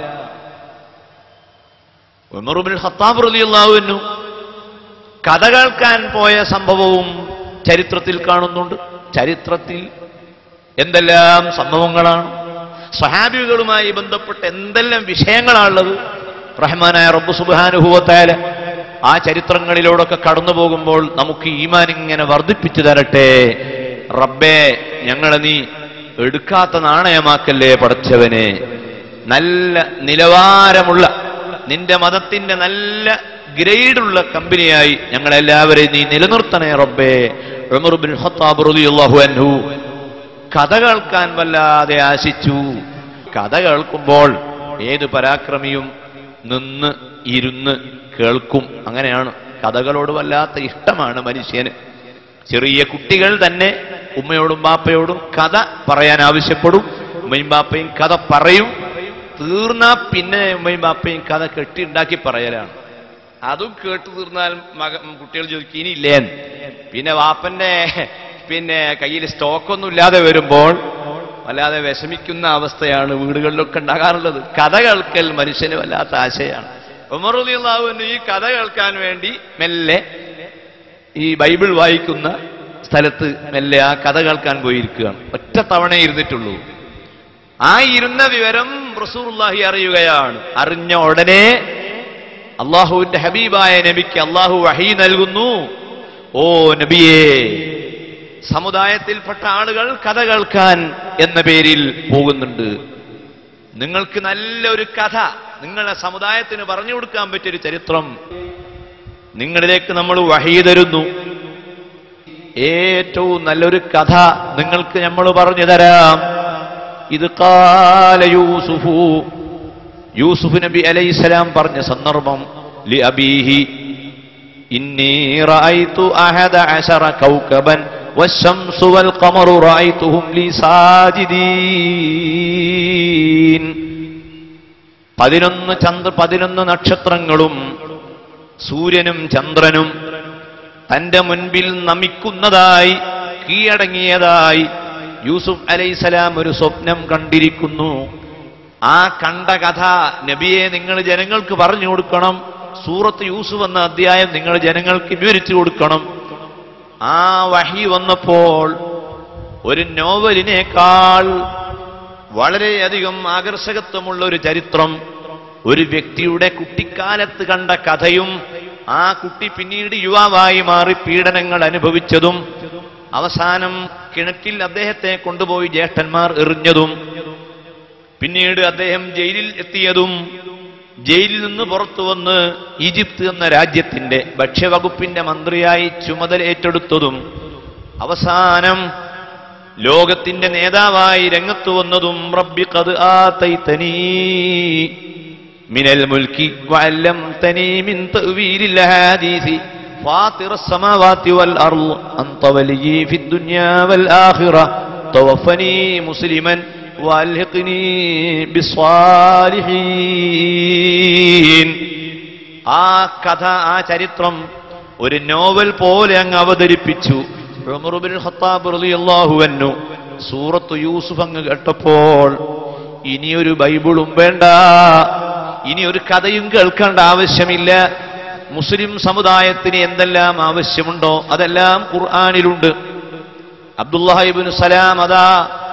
ഉമറുബിൻ ഖത്താബ് റളിയല്ലാഹു കഥ കേൾക്കാൻ പോയ സംഭവവും ചരിത്രത്തിൽ കാണുന്നുണ്ട് ചരിത്രത്തിൽ എന്തെല്ലാം സംഭവങ്ങളാണ് സ്വഹാബികളുമായി ബന്ധപ്പെട്ട് എന്തെല്ലാം വിഷയങ്ങളാണുള്ളത് റഹ്മാനായ റബ്ബു സുബാനുഭവത്തായ ആ ചരിത്രങ്ങളിലൂടെയൊക്കെ കടന്നു പോകുമ്പോൾ നമുക്ക് ഈമാൻ ഇങ്ങനെ വർദ്ധിപ്പിച്ചു തരട്ടെ റബ്ബേ ഞങ്ങളെ നീ എടുക്കാത്ത നാണയമാക്കല്ലേ പടച്ചവനെ നല്ല നിലവാരമുള്ള നിന്റെ മതത്തിന്റെ നല്ല ഗ്രേഡുള്ള കമ്പനിയായി ഞങ്ങളെല്ലാവരെയും നീ നിലനിർത്തണേ റബ്ബേ ഉമർ ബിൻ ഖത്താബ് റളിയല്ലാഹു അൻഹു കഥ കേൾക്കാൻ വല്ലാതെ ആശിച്ചു കഥ കേൾക്കുമ്പോൾ ഏത് പരാക്രമിയും നിന്ന് ഇരുന്ന് കേൾക്കും അങ്ങനെയാണ് കഥകളോട് വല്ലാത്ത ഇഷ്ടമാണ് മനുഷ്യന് ചെറിയ കുട്ടികൾ തന്നെ ഉമ്മയോടും ബാപ്പയോടും കഥ പറയാൻ ആവശ്യപ്പെടും ഉമ്മയും ബാപ്പയും കഥ പറയും തീർന്നാ പിന്നെ ഉമ്മയും ബാപ്പയും കഥ കെട്ടിയുണ്ടാക്കി പറയലാണ് അതും കേട്ടു തീർന്നാൽ മക കുട്ടികൾ ചോദിക്കും ഇനിയില്ലേ പിന്നെ വാപ്പന്റെ പിന്നെ കയ്യിൽ സ്റ്റോക്കൊന്നും ഇല്ലാതെ വരുമ്പോൾ വല്ലാതെ വിഷമിക്കുന്ന അവസ്ഥയാണ് വീടുകളിലൊക്കെ ഉണ്ടാകാറുള്ളത് കഥ കേൾക്കൽ മനുഷ്യന് വല്ലാത്ത ആശയാണ് ഉമറുദ്ദീള്ളാഹുവിന് ഈ കഥ കേൾക്കാൻ വേണ്ടി മെല്ലെ ഈ ബൈബിൾ വായിക്കുന്ന സ്ഥലത്ത് മെല്ലെ ആ കഥ കേൾക്കാൻ പോയിരിക്കുകയാണ് ഒറ്റ തവണ ഇരുന്നിട്ടുള്ളൂ ആ ഇരുന്ന വിവരം റസൂർല്ലാഹി അറിയുകയാണ് അറിഞ്ഞ ഉടനെ അള്ളാഹുവിന്റെ ഹബീബായ നബിക്ക് അള്ളാഹു വഹി നൽകുന്നു ഓ നബിയേ സമുദായത്തിൽപ്പെട്ട ആളുകൾ കഥ കേൾക്കാൻ എന്ന പേരിൽ പോകുന്നുണ്ട് നിങ്ങൾക്ക് നല്ലൊരു കഥ നിങ്ങളുടെ സമുദായത്തിന് പറഞ്ഞു കൊടുക്കാൻ പറ്റിയൊരു ചരിത്രം നിങ്ങളിലേക്ക് നമ്മൾ വഹി തരുന്നു ഏറ്റവും നല്ലൊരു കഥ നിങ്ങൾക്ക് നമ്മൾ പറഞ്ഞു തരാം ഇത് കാല യൂസുഫു യൂസുഫ് നബി അലൈഹിസ്സലാം പറഞ്ഞ സന്ദർഭം ലി അബീഹി ഇന്നി റഅയ്തു അഹദ അശറ കൗകബൻ والشمس والقمر رأيتهم لي ساجدين പതിനൊന്ന് ചന്ദ്ര പതിനൊന്ന് നക്ഷത്രങ്ങളും സൂര്യനും ചന്ദ്രനും തന്റെ മുൻപിൽ നമിക്കുന്നതായി കീഴടങ്ങിയതായി യൂസുഫ് അലൈസലാം ഒരു സ്വപ്നം കണ്ടിരിക്കുന്നു ആ കണ്ട കഥ നബിയെ നിങ്ങൾ ജനങ്ങൾക്ക് പറഞ്ഞു കൊടുക്കണം സൂറത്ത് യൂസുഫ് എന്ന അധ്യായം നിങ്ങൾ ജനങ്ങൾക്ക് വിവരിച്ചു കൊടുക്കണം ആ വഹി വന്നപ്പോൾ ഒരു നോവലിനേക്കാൾ വളരെയധികം ആകർഷകത്വമുള്ള ഒരു ചരിത്രം ഒരു വ്യക്തിയുടെ കുട്ടിക്കാലത്ത് കണ്ട കഥയും ആ കുട്ടി പിന്നീട് യുവാവായി മാറി പീഡനങ്ങൾ അനുഭവിച്ചതും അവസാനം കിണറ്റിൽ അദ്ദേഹത്തെ കൊണ്ടുപോയി ജ്യേഷ്ഠന്മാർ എറിഞ്ഞതും പിന്നീട് അദ്ദേഹം ജയിലിൽ എത്തിയതും ജയിലിൽ നിന്ന് പുറത്തു വന്ന് ഈജിപ്ത് എന്ന രാജ്യത്തിന്റെ ഭക്ഷ്യവകുപ്പിന്റെ മന്ത്രിയായി ചുമതല ഏറ്റെടുത്തതും അവസാനം ലോകത്തിന്റെ നേതാവായി രംഗത്ത് വന്നതും റബ്ബി ഖദ് ആതൈതനീ മിനൽ മുൽക്കി വഅല്ലംതനീ മിൻ തഅ്വീലിൽ ഹദീസി فاطر السماوات والأرض أنت وليي في الدنيا والآخرة توفني مسلما وألحقني بالصالحين ആ കഥ ആ ചരിത്രം ഒരു നോവൽ പോലെ അങ്ങ് അവതരിപ്പിച്ചു ഉമറുബിൻ ഖത്താബ് റളിയല്ലാഹു അൻഹു സൂറത്ത് യൂസുഫ് അങ്ങ് കേട്ടപ്പോൾ ഇനിയൊരു ബൈബിളും വേണ്ട ഇനി ഒരു കഥയും കേൾക്കേണ്ട ആവശ്യമില്ല മുസ്ലിം സമുദായത്തിന് എന്തെല്ലാം ആവശ്യമുണ്ടോ അതെല്ലാം ഖുർആാനിലുണ്ട് അബ്ദുല്ലാഹിബിൻ സലാം അതാ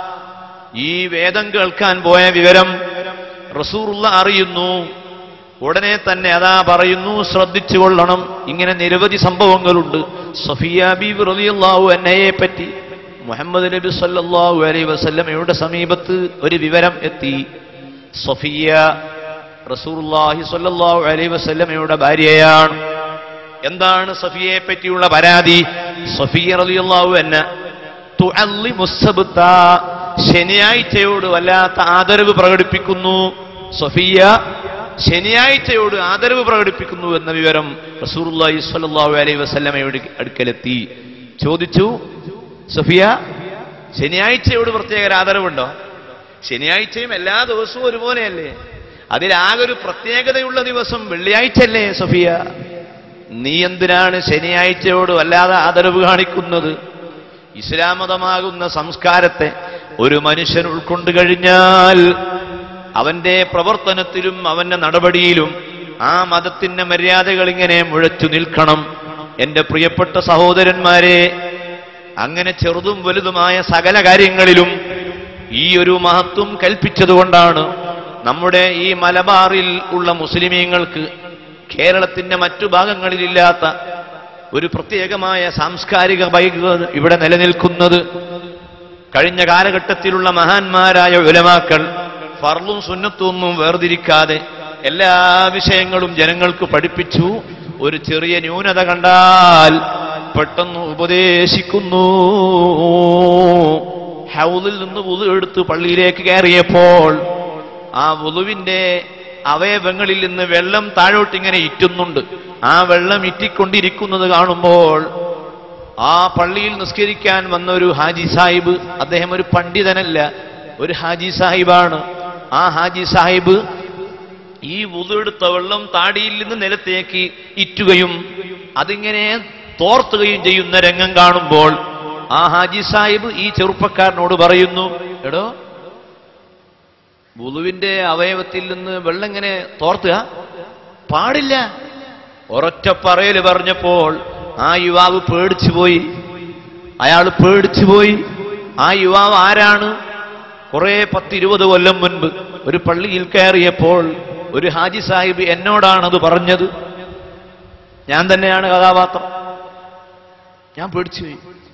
ഈ വേദം കേൾക്കാൻ പോയ വിവരം റസൂറുള്ള അറിയുന്നു ഉടനെ തന്നെ അതാ പറയുന്നു ശ്രദ്ധിച്ചു കൊള്ളണം ഇങ്ങനെ നിരവധി സംഭവങ്ങളുണ്ട് സഫിയ ബീബ് റളിയല്ലാഹു അന്നയെ പറ്റി മുഹമ്മദ് നബി സല്ലല്ലാഹു അലൈഹി വസല്ലമയുടെ സമീപത്ത് ഒരു വിവരം എത്തി സഫിയ റസൂലുള്ളാഹി സ്വല്ലല്ലാഹു അലൈഹി വസല്ലമയുടെ ഭാര്യയാണ് എന്താണ് സഫിയയെ പറ്റിയുള്ള പരാതി സഫിയ റളിയല്ലാഹു അന്ന തുഅല്ലിമു സബ്ത ശനിയാഴ്ചയോട് വല്ലാത്ത ആദരവ് പ്രകടിപ്പിക്കുന്നു സഫിയ ശനിയാഴ്ചയോട് ആദരവ് പ്രകടിപ്പിക്കുന്നു എന്ന വിവരം റസൂലുള്ളാഹി സ്വല്ലല്ലാഹു അലൈഹി വസല്ലമയുടെ അടുക്കലെത്തി ചോദിച്ചു സഫിയ ശനിയാഴ്ചയോട് പ്രത്യേക ഒരു ആദരവുണ്ടോ ശനിയാഴ്ചയും എല്ലാ ദിവസവും ഒരുപോലെയല്ലേ അതിലാകെ ഒരു പ്രത്യേകതയുള്ള ദിവസം വെള്ളിയാഴ്ചയല്ലേ സഫിയ നീ എന്തിനാണ് ശനിയാഴ്ചയോട് വല്ലാതെ ആദരവ് കാണിക്കുന്നത് ഇസ്ലാം മതമാകുന്ന സംസ്കാരത്തെ ഒരു മനുഷ്യൻ ഉൾക്കൊണ്ടു കഴിഞ്ഞാൽ അവന്റെ പ്രവർത്തനത്തിലും അവന്റെ നടപടിയിലും ആ മതത്തിന്റെ മര്യാദകൾ ഇങ്ങനെ മുഴച്ചു നിൽക്കണം എന്റെ പ്രിയപ്പെട്ട സഹോദരന്മാരെ അങ്ങനെ ചെറുതും വലുതുമായ സകല കാര്യങ്ങളിലും ഈ ഒരു മഹത്വം കൽപ്പിച്ചതുകൊണ്ടാണ് നമ്മുടെ ഈ മലബാറിൽ ഉള്ള മുസ്ലിമീങ്ങൾക്ക് കേരളത്തിന്റെ മറ്റു ഭാഗങ്ങളിലില്ലാത്ത ഒരു പ്രത്യേകമായ സാംസ്കാരിക വൈകൃത ഇവിടെ നിലനിൽക്കുന്നത് കഴിഞ്ഞ കാലഘട്ടത്തിലുള്ള മഹാന്മാരായ ഉലമാക്കൾ ഫർളും സുന്നത്തും ഒന്നും വേർതിരിക്കാതെ എല്ലാ വിഷയങ്ങളും ജനങ്ങൾക്ക് പഠിപ്പിച്ചു ഒരു ചെറിയ ന്യൂനത കണ്ടാൽ പെട്ടെന്ന് ഉപദേശിക്കുന്നു ഹൗലിൽ നിന്ന് വുളു എടുത്ത് പള്ളിയിലേക്ക് കയറിയപ്പോൾ ആ വുളുവിന്റെ അവയവങ്ങളിൽ നിന്ന് വെള്ളം താഴോട്ട് ഇങ്ങനെ ഇറ്റുന്നുണ്ട് ആ വെള്ളം ഇറ്റിക്കൊണ്ടിരിക്കുന്നത് കാണുമ്പോൾ ആ പള്ളിയിൽ നിസ്കരിക്കാൻ വന്ന ഒരു ഹാജി സാഹിബ് അദ്ദേഹം ഒരു പണ്ഡിതനല്ല ഒരു ഹാജി സാഹിബാണ് ആ ഹാജി സാഹിബ് ഈ വുതെടുത്ത വെള്ളം താടിയിൽ നിന്ന് നിലത്തേക്ക് ഇറ്റുകയും അതിങ്ങനെ തോർത്തുകയും ചെയ്യുന്ന രംഗം കാണുമ്പോൾ ആ ഹാജി സാഹിബ് ഈ ചെറുപ്പക്കാരനോട് പറയുന്നു എടോ വുളുവിന്റെ അവയവത്തിൽ നിന്ന് വെള്ളം ഇങ്ങനെ തോർത്തുക പാടില്ല ഒരൊറ്റ പറയല് പറഞ്ഞപ്പോൾ ആ യുവാവ് പേടിച്ചു പോയി അയാൾ പേടിച്ചു പോയി ആ യുവാവ് ആരാണ് കുറെ പത്തിരുപത് കൊല്ലം മുൻപ് ഒരു പള്ളിയിൽ കയറിയപ്പോൾ ഒരു ഹാജി സാഹിബ് എന്നോടാണത് പറഞ്ഞത് ഞാൻ തന്നെയാണ് കഥാപാത്രം ഞാൻ പേടിച്ചുപോയി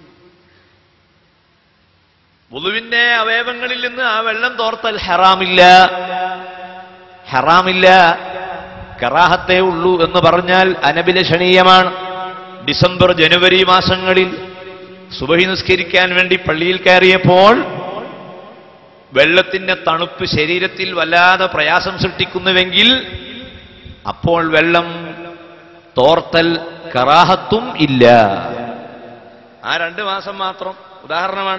വുളുവിന്റെ അവയവങ്ങളിൽ നിന്ന് ആ വെള്ളം തോർത്തൽ ഹറാമില്ല ഹറാമില്ല കറാഹത്തേ ഉള്ളൂ എന്ന് പറഞ്ഞാൽ അനഭിലഷണീയമാണ് ഡിസംബർ ജനുവരി മാസങ്ങളിൽ സുബഹി നിസ്കരിക്കാൻ വേണ്ടി പള്ളിയിൽ കയറിയപ്പോൾ വെള്ളത്തിന്റെ തണുപ്പ് ശരീരത്തിൽ വല്ലാതെ പ്രയാസം സൃഷ്ടിക്കുന്നുവെങ്കിൽ അപ്പോൾ വെള്ളം തോർത്തൽ കറാഹത്തും ഇല്ല ആ രണ്ട് മാസം മാത്രം ഉദാഹരണമാണ്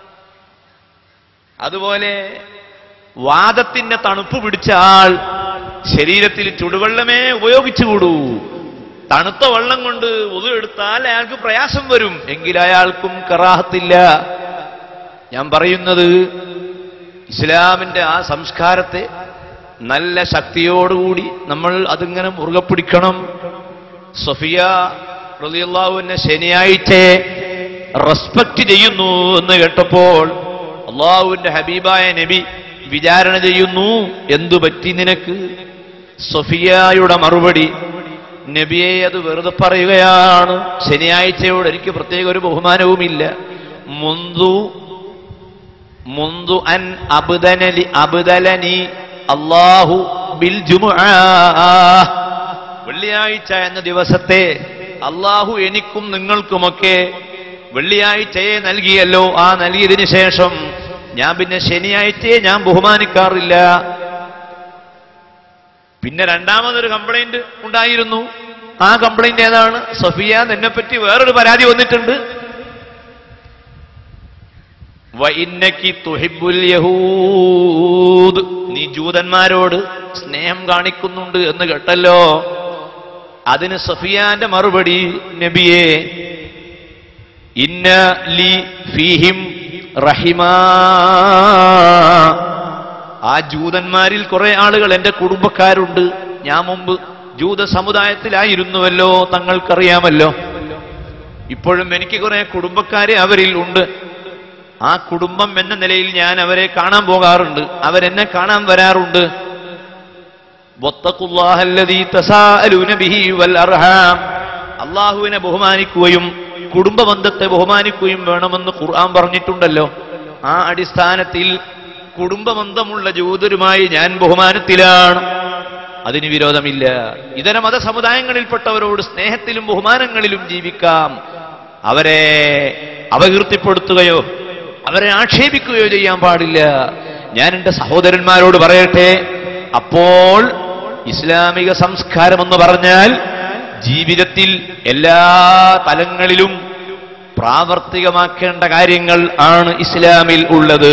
അതുപോലെ വാദത്തിന്റെ തണുപ്പ് പിടിച്ച ആൾ ശരീരത്തിൽ ചുടുവെള്ളമേ ഉപയോഗിച്ചുകൂടൂ തണുത്ത വെള്ളം കൊണ്ട് ഉതു എടുത്താൽ അയാൾക്ക് പ്രയാസം വരും എങ്കിൽ അയാൾക്കും കറാഹത്തില്ല ഞാൻ പറയുന്നത് ഇസ്ലാമിന്റെ ആ സംസ്കാരത്തെ നല്ല ശക്തിയോടുകൂടി നമ്മൾ അതിങ്ങനെ മുറുകെ പിടിക്കണം സഫിയ റളിയല്ലാഹുവിനെ ശനിയാഴ്ചയെ റെസ്പെക്ട് ചെയ്യുന്നു എന്ന് കേട്ടപ്പോൾ അള്ളാഹുവിന്റെ ഹബീബായ നബി വിചാരണ ചെയ്യുന്നു എന്തു പറ്റി നിനക്ക് സഫിയയുടെ മറുപടി നബിയെ അത് വെറുതെ പറയുകയാണ് ശനിയാഴ്ചയോട് എനിക്ക് പ്രത്യേക ഒരു ബഹുമാനവുമില്ല മുന്തു മുന്തു അൻ അബ്ദനലി അബ്ദലനി അല്ലാഹു ബിൽ ജുമുആ വെള്ളിയാഴ്ച എന്ന ദിവസത്തെ അള്ളാഹു എനിക്കും നിങ്ങൾക്കുമൊക്കെ വെള്ളിയാഴ്ചയെ നൽകിയല്ലോ ആ നൽകിയതിനു ശേഷം ഞാൻ പിന്നെ ശനിയാഴ്ചയെ ഞാൻ ബഹുമാനിക്കാറില്ല പിന്നെ രണ്ടാമതൊരു കംപ്ലൈന്റ് ഉണ്ടായിരുന്നു ആ കംപ്ലൈന്റ് ഏതാണ് സഫിയ നിന്നെപ്പറ്റി വേറൊരു പരാതി വന്നിട്ടുണ്ട് വഇന്നക്കി തുഹിബ്ബുൽ യഹൂദ് നീ ജൂതന്മാരോട് സ്നേഹം കാണിക്കുന്നുണ്ട് എന്ന് കേട്ടല്ലോ അതിന് സഫിയാന്റെ മറുപടി നബിയെ ഇന്ന ലി ഫീഹിം റഹിമാ ആ ജൂതന്മാരിൽ കുറെ ആളുകൾ എന്റെ കുടുംബക്കാരുണ്ട് ഞാൻ മുമ്പ് ജൂത സമുദായത്തിലായിരുന്നുവല്ലോ തങ്ങൾക്കറിയാമല്ലോ ഇപ്പോഴും എനിക്ക് കുറെ കുടുംബക്കാരെ അവരിൽ ഉണ്ട് ആ കുടുംബം എന്ന നിലയിൽ ഞാൻ അവരെ കാണാൻ പോകാറുണ്ട് അവരെന്നെ കാണാൻ വരാറുണ്ട് വത്തഖുല്ലാഹല്ലദീ തസാഅലൂന ബിഹി വൽ അർഹാം അള്ളാഹുവിനെ ബഹുമാനിക്കുകയും കുടുംബബന്ധത്തെ ബഹുമാനിക്കുകയും വേണമെന്ന് ഖുർആൻ പറഞ്ഞിട്ടുണ്ടല്ലോ ആ അടിസ്ഥാനത്തിൽ കുടുംബബന്ധമുള്ള ജൂതരുമായി ഞാൻ ബഹുമാനത്തിലാണ് അതിന് വിരോധമില്ല ഇതര മത സമുദായങ്ങളിൽപ്പെട്ടവരോട് സ്നേഹത്തിലും ബഹുമാനങ്ങളിലും ജീവിക്കാം അവരെ അപകീർത്തിപ്പെടുത്തുകയോ അവരെ ആക്ഷേപിക്കുകയോ ചെയ്യാൻ പാടില്ല ഞാൻ എൻ്റെ സഹോദരന്മാരോട് പറയട്ടെ അപ്പോൾ ഇസ്ലാമിക സംസ്കാരം എന്ന് പറഞ്ഞാൽ ജീവിതത്തിൽ എല്ലാ തലങ്ങളിലും പ്രാവർത്തികമാക്കേണ്ട കാര്യങ്ങൾ ആണ് ഇസ്ലാമിൽ ഉള്ളത്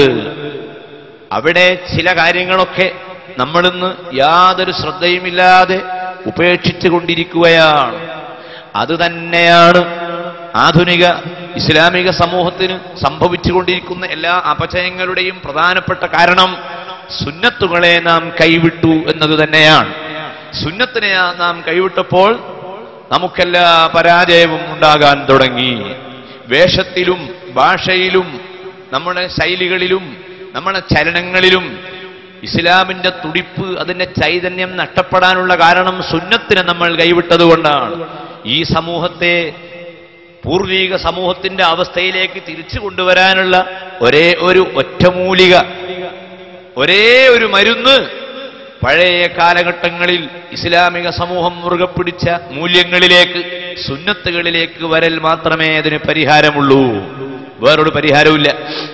അവിടെ ചില കാര്യങ്ങളൊക്കെ നമ്മളിന്ന് യാതൊരു ശ്രദ്ധയുമില്ലാതെ ഉപേക്ഷിച്ചു കൊണ്ടിരിക്കുകയാണ് അത് തന്നെയാണ് ആധുനിക ഇസ്ലാമിക സമൂഹത്തിന് സംഭവിച്ചുകൊണ്ടിരിക്കുന്ന എല്ലാ അപചയങ്ങളുടെയും പ്രധാനപ്പെട്ട കാരണം സുന്നത്തുകളെ നാം കൈവിട്ടു എന്നത് തന്നെയാണ് സുന്നത്തിനെ നാം കൈവിട്ടപ്പോൾ നമുക്കെല്ലാ പരാജയവും ഉണ്ടാകാൻ തുടങ്ങി വേഷത്തിലും ഭാഷയിലും നമ്മുടെ ശൈലികളിലും നമ്മുടെ ചലനങ്ങളിലും ഇസ്ലാമിന്റെ തുടിപ്പ് അതിന്റെ ചൈതന്യം നഷ്ടപ്പെടാനുള്ള കാരണം സുന്നത്തിനെ നമ്മൾ കൈവിട്ടതുകൊണ്ടാണ് ഈ സമൂഹത്തെ പൂർവീക സമൂഹത്തിന്റെ അവസ്ഥയിലേക്ക് തിരിച്ചു കൊണ്ടുവരാനുള്ള ഒരേ ഒരു ഒറ്റമൂലിക ഒരേ ഒരു മരുന്ന് പഴയ കാലഘട്ടങ്ങളിൽ ഇസ്ലാമിക സമൂഹം മുറുകെ പിടിച്ച മൂല്യങ്ങളിലേക്ക് സുന്നത്തുകളിലേക്ക് വരൽ മാത്രമേ അതിന് പരിഹാരമുള്ളൂ വേറൊരു പരിഹാരവുമില്ല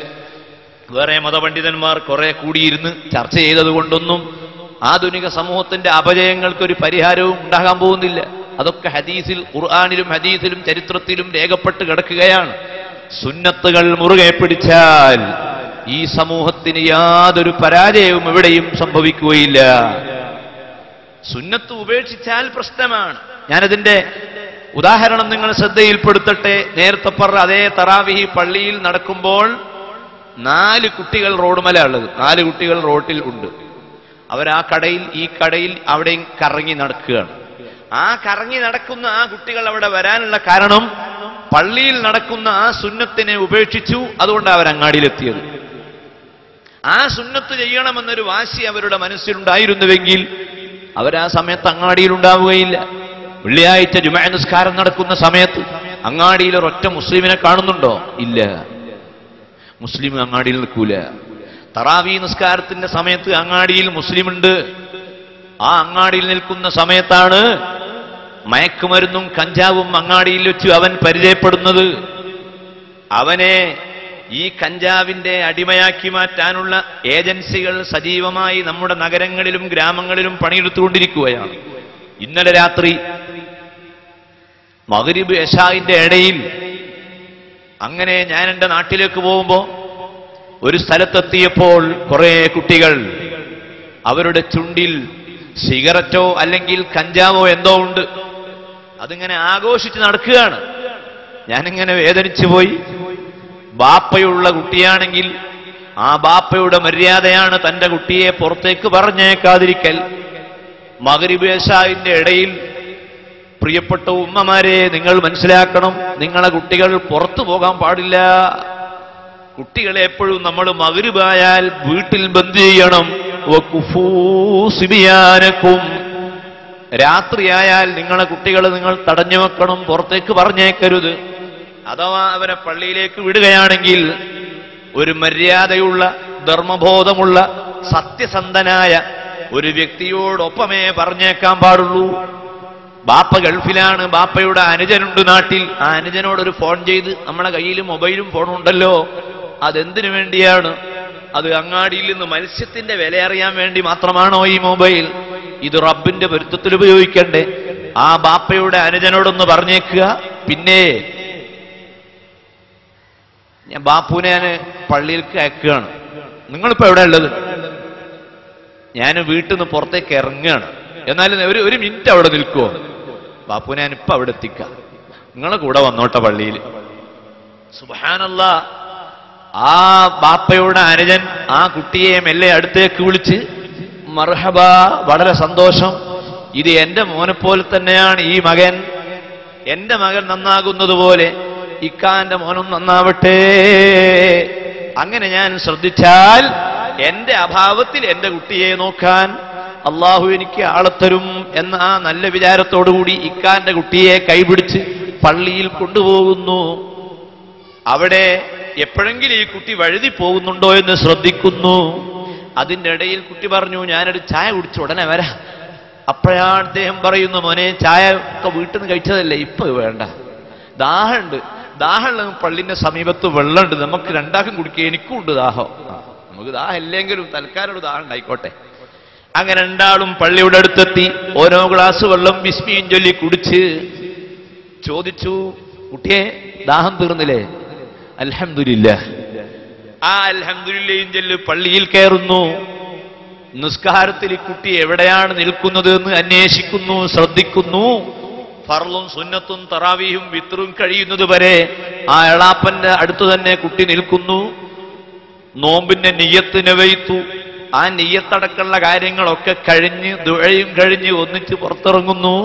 വേറെ മതപണ്ഡിതന്മാർ കുറെ കൂടിയിരുന്ന് ചർച്ച ചെയ്തത് കൊണ്ടൊന്നും ആധുനിക സമൂഹത്തിന്റെ അപജയങ്ങൾക്കൊരു പരിഹാരവും ഉണ്ടാകാൻ പോകുന്നില്ല അതൊക്കെ ഹദീസിൽ ഖുർആാനിലും ഹദീസിലും ചരിത്രത്തിലും രേഖപ്പെട്ട് കിടക്കുകയാണ് സുന്നത്തുകൾ മുറുകെ പിടിച്ചാൽ ഈ സമൂഹത്തിന് യാതൊരു പരാജയവും എവിടെയും സംഭവിക്കുകയില്ല സുന്നത്ത് ഉപേക്ഷിച്ചാൽ പ്രശ്നമാണ് ഞാനതിന്റെ ഉദാഹരണം നിങ്ങൾ ശ്രദ്ധയിൽപ്പെടുത്തട്ടെ നേരത്തെ പറഞ്ഞ അതേ തറാവിഹി പള്ളിയിൽ നടക്കുമ്പോൾ നാല് കുട്ടികൾ റോഡുമല ഉള്ളത് നാല് കുട്ടികൾ റോട്ടിൽ ഉണ്ട് അവർ ആ കടയിൽ ഈ കടയിൽ അവിടെയും കറങ്ങി നടക്കുകയാണ് ആ കറങ്ങി നടക്കുന്ന ആ കുട്ടികൾ അവിടെ വരാനുള്ള കാരണം പള്ളിയിൽ നടക്കുന്ന ആ സുന്നത്തിനെ ഉപേക്ഷിച്ചു അതുകൊണ്ടാണ് അവർ അങ്ങാടിയിലെത്തിയത് ആ സുന്നത്ത് ചെയ്യണമെന്നൊരു വാശി അവരുടെ മനസ്സിലുണ്ടായിരുന്നുവെങ്കിൽ അവർ ആ സമയത്ത് അങ്ങാടിയിൽ ഉണ്ടാവുകയില്ല വെള്ളിയാഴ്ച ജുമാ നിസ്കാരം നടക്കുന്ന സമയത്ത് അങ്ങാടിയിൽ ഒരൊറ്റ മുസ്ലിമിനെ കാണുന്നുണ്ടോ ഇല്ല മുസ്ലിം അങ്ങാടിയിൽ നിൽക്കൂല തറാവി നിസ്കാരത്തിന്റെ സമയത്ത് അങ്ങാടിയിൽ മുസ്ലിമുണ്ട് ആ അങ്ങാടിയിൽ നിൽക്കുന്ന സമയത്താണ് മയക്കുമരുന്നും കഞ്ചാവും അങ്ങാടിയിൽ വെച്ച് അവൻ പരിചയപ്പെടുന്നത് അവനെ ഈ കഞ്ചാവിന്റെ അടിമയാക്കി മാറ്റാനുള്ള ഏജൻസികൾ സജീവമായി നമ്മുടെ നഗരങ്ങളിലും ഗ്രാമങ്ങളിലും പണിയെടുത്തുകൊണ്ടിരിക്കുകയാണ് ഇന്നലെ രാത്രി മകരിബ് യശായിന്റെ ഇടയിൽ അങ്ങനെ ഞാൻ എൻ്റെ നാട്ടിലേക്ക് പോകുമ്പോ ഒരു സ്ഥലത്തെത്തിയപ്പോൾ കുറെ കുട്ടികൾ അവരുടെ ചുണ്ടിൽ സിഗരറ്റോ അല്ലെങ്കിൽ കഞ്ചാവോ എന്തോ ഉണ്ട് അതിങ്ങനെ ആഘോഷിച്ച് നടക്കുകയാണ് ഞാനിങ്ങനെ വേദനിച്ചു പോയി ബാപ്പയുള്ള കുട്ടിയാണെങ്കിൽ ആ ബാപ്പയുടെ മര്യാദയാണ് തന്റെ കുട്ടിയെ പുറത്തേക്ക് പറഞ്ഞേക്കാതിരിക്കൽ മകരിബേശാവിന്റെ ഇടയിൽ പ്രിയപ്പെട്ട ഉമ്മമാരെ നിങ്ങൾ മനസ്സിലാക്കണം നിങ്ങളെ കുട്ടികൾ പുറത്തു പോകാൻ പാടില്ല കുട്ടികളെ എപ്പോഴും നമ്മൾ മകരിബായാൽ വീട്ടിൽ ബന്ദ് ചെയ്യണം വഖുഫൂ സിബിയാനക്കും രാത്രിയായാൽ നിങ്ങളെ കുട്ടികളെ നിങ്ങൾ തടഞ്ഞു വെക്കണം പുറത്തേക്ക് പറഞ്ഞേക്കരുത് അഥവാ അവരെ പള്ളിയിലേക്ക് വിടുകയാണെങ്കിൽ ഒരു മര്യാദയുള്ള ധർമ്മബോധമുള്ള സത്യസന്ധനായ ഒരു വ്യക്തിയോടൊപ്പമേ പറഞ്ഞേക്കാൻ പാടുള്ളൂ ബാപ്പ ഗൾഫിലാണ് ബാപ്പയുടെ അനുജനുണ്ട് നാട്ടിൽ ആ അനുജനോട് ഒരു ഫോൺ ചെയ്ത് നമ്മളെ കയ്യിൽ മൊബൈലും ഫോണും ഉണ്ടല്ലോ അതെന്തിനു വേണ്ടിയാണ് അത് അങ്ങാടിയിൽ നിന്ന് മത്സ്യത്തിന്റെ വില അറിയാൻ വേണ്ടി മാത്രമാണോ ഈ മൊബൈൽ ഇത് റബ്ബിന്റെ പൊരുത്തത്തിൽ ഉപയോഗിക്കണ്ടേ ആ ബാപ്പയുടെ അനുജനോടൊന്ന് പറഞ്ഞേക്കുക പിന്നെ ഞാൻ ബാപ്പുവിനെ ഞാൻ പള്ളിയിലേക്ക് അയക്കുകയാണ് നിങ്ങളിപ്പോ എവിടെ ഉള്ളത് ഞാൻ വീട്ടിൽ നിന്ന് പുറത്തേക്ക് ഇറങ്ങുകയാണ് എന്നാലും ഒരു ഒരു മിനിറ്റ് അവിടെ നിൽക്കുമോ ബാപ്പുവിനെ ഞാൻ ഇപ്പൊ അവിടെ എത്തിക്കാം നിങ്ങളെ കൂടെ വന്നോട്ടെ പള്ളിയിൽ സുബാനല്ല ആ ബാപ്പയുടെ അനുജൻ ആ കുട്ടിയെ മെല്ലെ അടുത്തേക്ക് വിളിച്ച് മർഹബ വളരെ സന്തോഷം ഇത് എന്റെ മോനെ പോലെ തന്നെയാണ് ഈ മകൻ എന്റെ മകൻ നന്നാകുന്നത് പോലെ ഇക്കാന്റെ മോനും നന്നാവട്ടെ അങ്ങനെ ഞാൻ ശ്രദ്ധിച്ചാൽ എന്റെ അഭാവത്തിൽ എന്റെ കുട്ടിയെ നോക്കാൻ അള്ളാഹു എനിക്ക് ആളത്തരും എന്ന ആ നല്ല വിചാരത്തോടുകൂടി ഇക്കാന്റെ കുട്ടിയെ കൈപിടിച്ച് പള്ളിയിൽ കൊണ്ടുപോകുന്നു അവിടെ എപ്പോഴെങ്കിലും ഈ കുട്ടി വഴുതി പോകുന്നുണ്ടോ എന്ന് ശ്രദ്ധിക്കുന്നു അതിന്റെ ഇടയിൽ കുട്ടി പറഞ്ഞു ഞാനൊരു ചായ കുടിച്ച് ഉടനെ വരാം അപ്പോഴാണ് അദ്ദേഹം പറയുന്നു മോനെ ചായ ഒക്കെ വീട്ടിൽ നിന്ന് കഴിച്ചതല്ലേ ഇപ്പൊ വേണ്ട ദാഹമുണ്ട് ദാഹമുള്ള പള്ളിന്റെ സമീപത്ത് വെള്ളമുണ്ട് നമുക്ക് രണ്ടാക്കും കുടിക്കുക എനിക്കും ഉണ്ട് ദാഹം ആ, നമുക്ക് ദാഹം ഇല്ലെങ്കിലും തൽക്കാലം ഒരു ദാഹം ഉണ്ടായിക്കോട്ടെ അങ്ങനെ രണ്ടാളും പള്ളിയുടെ അടുത്തെത്തി ഓരോ ഗ്ലാസ് വെള്ളം ബിസ്മിയും ചൊല്ലി കുടിച്ച് ചോദിച്ചു കുട്ടിയെ ദാഹം തീർന്നില്ലേ അൽഹംദുലില്ല ആ അൽഹംദുലില്ലയും ചൊല്ലി പള്ളിയിൽ കയറുന്നു നിസ്കാരത്തിൽ ഈ കുട്ടി എവിടെയാണ് നിൽക്കുന്നത് എന്ന് അന്വേഷിക്കുന്നു ശ്രദ്ധിക്കുന്നു ഫർളും സുന്നത്തും തറാവിയും വിത്രും കഴിയുന്നത് വരെ ആ എളാപ്പന്റെ അടുത്ത് തന്നെ കുട്ടി നിൽക്കുന്നു നോമ്പിന്റെ നിയ്യത്ത് നവയിത്തു ആ നിയ്യത്തടക്കമുള്ള കാര്യങ്ങളൊക്കെ കഴിഞ്ഞ് ദുഴയും കഴിഞ്ഞ് ഒന്നിച്ച് പുറത്തിറങ്ങുന്നു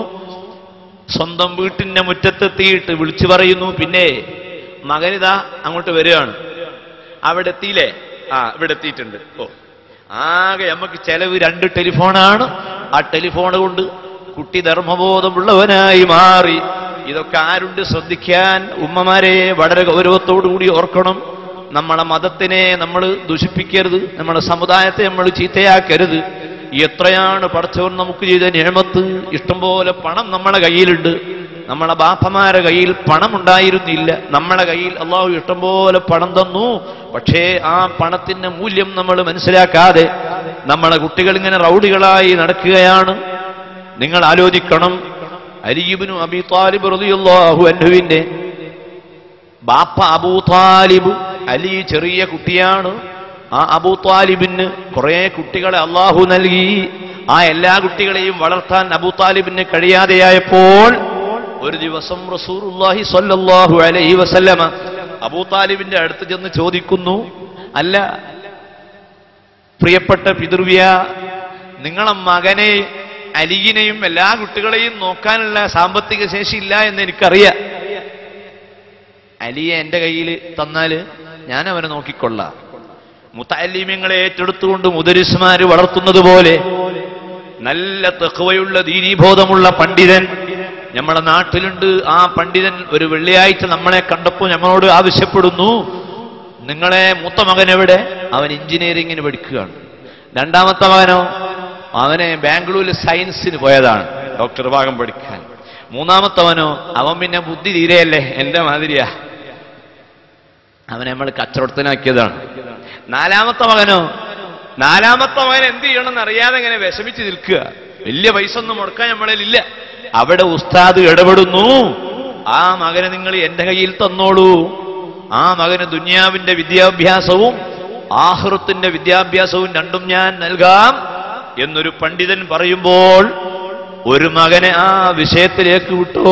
സ്വന്തം വീട്ടിന്റെ മുറ്റത്തെത്തിയിട്ട് വിളിച്ചു പറയുന്നു പിന്നെ മകനിതാ അങ്ങോട്ട് വരികയാണ് അവിടെ എത്തിയില്ലേ ആ ഇവിടെ എത്തിയിട്ടുണ്ട് ഓ ആകെ നമുക്ക് ചെലവ് രണ്ട് ടെലിഫോണാണ് ആ ടെലിഫോൺ കൊണ്ട് കുട്ടി ധർമ്മബോധമുള്ളവനായി മാറി ഇതൊക്കെ ആരുണ്ട് ശ്രദ്ധിക്കാൻ ഉമ്മമാരെ വളരെ ഗൗരവത്തോടുകൂടി ഓർക്കണം നമ്മളെ മതത്തിനെ നമ്മൾ ദുഷിപ്പിക്കരുത് നമ്മുടെ സമുദായത്തെ നമ്മൾ ചീത്തയാക്കരുത് എത്രയാണ് പടച്ചവൻ നമുക്ക് ചെയ്ത നിയമത്ത് ഇഷ്ടംപോലെ പണം നമ്മളെ കയ്യിലുണ്ട് നമ്മളെ ബാപ്പമാരെ കയ്യിൽ പണം ഉണ്ടായിരുന്നില്ല നമ്മളെ കയ്യിൽ അള്ളാഹു ഇഷ്ടംപോലെ പണം തന്നു പക്ഷേ ആ പണത്തിന്റെ മൂല്യം നമ്മൾ മനസ്സിലാക്കാതെ നമ്മളെ കുട്ടികൾ ഇങ്ങനെ റൗഡികളായി നടക്കുകയാണ് നിങ്ങൾ ആലോചിക്കണം അലിബിനു അബി താലിബ് റളിയല്ലാഹു അൻഹുവിന്റെ ബാപ്പ അബൂ താലിബ് അലി ചെറിയ കുട്ടിയാണ് ആ അബൂ താലിബിന് കുറെ കുട്ടികളെ അള്ളാഹു നൽകി ആ എല്ലാ കുട്ടികളെയും വളർത്താൻ അബൂ താലിബിന് കഴിയാതെയായപ്പോൾ ഒരു ദിവസം റസൂറുല്ലാഹി സ്വല്ലല്ലാഹു അലൈഹി വസല്ലമ അബൂ താലിബിന്റെ അടുത്ത് ചെന്ന് ചോദിക്കുന്നു അല്ല പ്രിയപ്പെട്ട പിതൃവ്യ നിങ്ങളെ മകനെ അലിയിനെയും എല്ലാ കുട്ടികളെയും നോക്കാനുള്ള സാമ്പത്തിക ശേഷി ഇല്ല എന്ന് എനിക്കറിയാം അലിയെ എന്റെ കയ്യിൽ തന്നാല് ഞാൻ അവനെ നോക്കിക്കൊള്ളാം മുത്തല്ലിമ്യങ്ങളെ ഏറ്റെടുത്തുകൊണ്ട് മുദരിസ്മാര് വളർത്തുന്നത് പോലെ നല്ല തെക്കുവയുള്ള ദീനീബോധമുള്ള പണ്ഡിതൻ നമ്മളെ നാട്ടിലുണ്ട് ആ പണ്ഡിതൻ ഒരു വെള്ളിയാഴ്ച നമ്മളെ കണ്ടപ്പോൾ നമ്മളോട് ആവശ്യപ്പെടുന്നു നിങ്ങളെ മൂത്ത മകൻ എവിടെ അവൻ എഞ്ചിനീയറിംഗിന് പഠിക്കുകയാണ് രണ്ടാമത്തെ മകനോ അവനെ ബാംഗ്ലൂരിൽ സയൻസിന് പോയതാണ് ഡോക്ടർ ഭാഗം പഠിക്കാൻ മൂന്നാമത്തവനോ അവൻ പിന്നെ ബുദ്ധി തീരെയല്ലേ എന്റെ മാതിരിയാ അവനെ നമ്മൾ കച്ചവടത്തിനാക്കിയതാണ് നാലാമത്തെ മകനോ നാലാമത്തെ മകൻ എന്ത് ചെയ്യണമെന്ന് അറിയാതെ ഇങ്ങനെ വിഷമിച്ച് നിൽക്കുക വലിയ പൈസ ഒന്നും മുടക്കാൻ നമ്മളിലില്ല അവിടെ ഉസ്താദ് ഇടപെടുന്നു ആ മകനെ നിങ്ങൾ എന്റെ കയ്യിൽ തന്നോളൂ ആ മകന് ദുന്യാവിന്റെ വിദ്യാഭ്യാസവും ആഹൃത്തിന്റെ വിദ്യാഭ്യാസവും രണ്ടും ഞാൻ നൽകാം എന്നൊരു പണ്ഡിതൻ പറയുമ്പോൾ ഒരു മകനെ ആ വിഷയത്തിലേക്ക് വിട്ടോ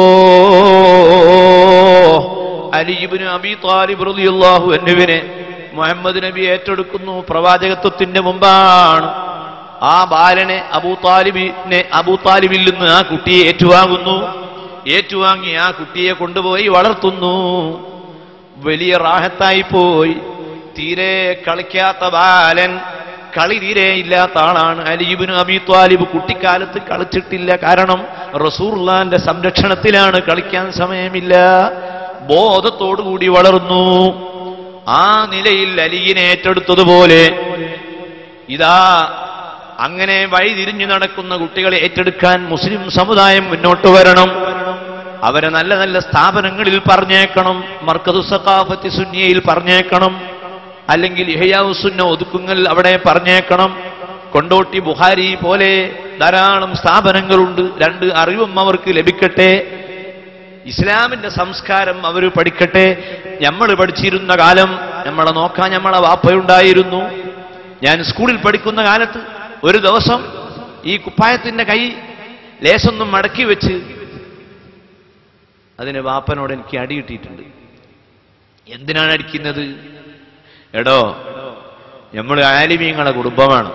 അലിബിന് അബി താലിബ് റളിയല്ലാഹു അൻഹുവിനെ മുഹമ്മദ് നബി ഏറ്റെടുക്കുന്നു പ്രവാചകത്വത്തിന്റെ മുമ്പാണ് ആ ബാലനെ അബൂ താലിബിനെ അബൂ താലിബിൽ നിന്ന് ആ കുട്ടിയെ ഏറ്റുവാങ്ങുന്നു ഏറ്റുവാങ്ങി ആ കുട്ടിയെ കൊണ്ടുപോയി വളർത്തുന്നു വലിയ റാഹത്തായി പോയി തീരെ കളിക്കാത്ത ബാലൻ കളി തീരെ ഇല്ലാത്ത ആളാണ് അലീബിന് അബി ത്വാലിബ് കുട്ടിക്കാലത്ത് കളിച്ചിട്ടില്ല കാരണം റസൂർലാന്റെ സംരക്ഷണത്തിലാണ് കളിക്കാൻ സമയമില്ല ബോധത്തോടുകൂടി വളർന്നു ആ നിലയിൽ അലിയിനെ ഏറ്റെടുത്തതുപോലെ ഇതാ അങ്ങനെ വഴിതിരിഞ്ഞു നടക്കുന്ന കുട്ടികളെ ഏറ്റെടുക്കാൻ മുസ്ലിം സമുദായം മുന്നോട്ട് വരണം അവരെ നല്ല നല്ല സ്ഥാപനങ്ങളിൽ പറഞ്ഞേക്കണം മർക്കതു സഖാഫത്തി സുന്നിയയിൽ പറഞ്ഞേക്കണം അല്ലെങ്കിൽ ഇഹയാവുസുന്ന ഒതുക്കുങ്ങൾ അവിടെ പറഞ്ഞേക്കണം കൊണ്ടോട്ടി ബുഹാരി പോലെ ധാരാളം സ്ഥാപനങ്ങളുണ്ട് രണ്ട് അറിവും അവർക്ക് ലഭിക്കട്ടെ ഇസ്ലാമിന്റെ സംസ്കാരം അവർ പഠിക്കട്ടെ നമ്മൾ പഠിച്ചിരുന്ന കാലം നമ്മളെ നോക്കാൻ നമ്മളെ വാപ്പയുണ്ടായിരുന്നു ഞാൻ സ്കൂളിൽ പഠിക്കുന്ന കാലത്ത് ഒരു ദിവസം ഈ കുപ്പായത്തിന്റെ കൈ ലേശൊന്നും മടക്കി വെച്ച് അതിന് വാപ്പനോട് എനിക്ക് അടി കിട്ടിയിട്ടുണ്ട് എന്തിനാണ് അടിക്കുന്നത് എടോ നമ്മൾ ആലിമീങ്ങളെ കുടുംബമാണ്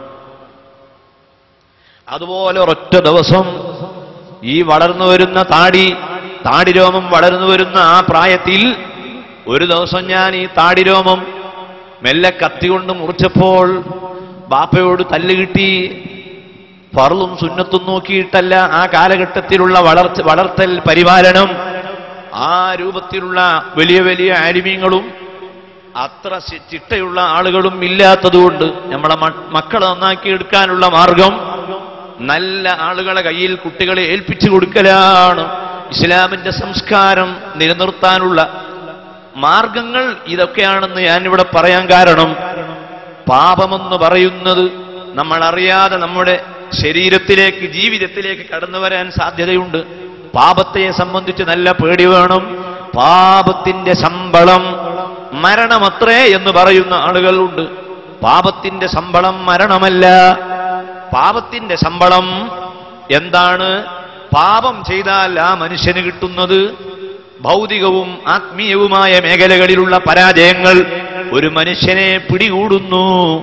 അതുപോലെ ഒരൊറ്റ ദിവസം ഈ വളർന്നു വരുന്ന താടി താടിരോമം വളർന്നു വരുന്ന ആ പ്രായത്തിൽ ഒരു ദിവസം ഞാൻ ഈ താടിരോമം മെല്ലെ കത്തി കൊണ്ട് മുറിച്ചപ്പോൾ ബാപ്പയോട് തല്ല് കിട്ടി ഫറും സുന്നത്തും നോക്കിയിട്ടല്ല ആ കാലഘട്ടത്തിലുള്ള വളർച്ച വളർത്തൽ പരിപാലനം ആ രൂപത്തിലുള്ള വലിയ വലിയ ആലിമ്യങ്ങളും അത്ര ചി- ചിട്ടയുള്ള ആളുകളും ഇല്ലാത്തതുകൊണ്ട് നമ്മളെ മ- മക്കളെ നന്നാക്കി എടുക്കാനുള്ള മാർഗം നല്ല ആളുകളെ കയ്യിൽ കുട്ടികളെ ഏൽപ്പിച്ചു കൊടുക്കലാണ് ഇസ്ലാമിന്റെ സംസ്കാരം നിലനിർത്താനുള്ള മാർഗങ്ങൾ ഇതൊക്കെയാണെന്ന് ഞാനിവിടെ പറയാൻ കാരണം പാപമെന്ന് പറയുന്നത് നമ്മൾ അറിയാതെ നമ്മുടെ ശരീരത്തിലേക്ക് ജീവിതത്തിലേക്ക് കടന്നു വരാൻ സാധ്യതയുണ്ട് പാപത്തെ സംബന്ധിച്ച് നല്ല പേടി വേണം പാപത്തിന്റെ ശമ്പളം മരണമത്രേ എന്ന് പറയുന്ന ആളുകളുണ്ട് പാപത്തിന്റെ ശമ്പളം മരണമല്ല പാപത്തിന്റെ ശമ്പളം എന്താണ് പാപം ചെയ്താൽ ആ മനുഷ്യന് കിട്ടുന്നത് ഭൗതികവും ആത്മീയവുമായ മേഖലകളിലുള്ള പരാജയങ്ങൾ ഒരു മനുഷ്യനെ പിടികൂടുന്നു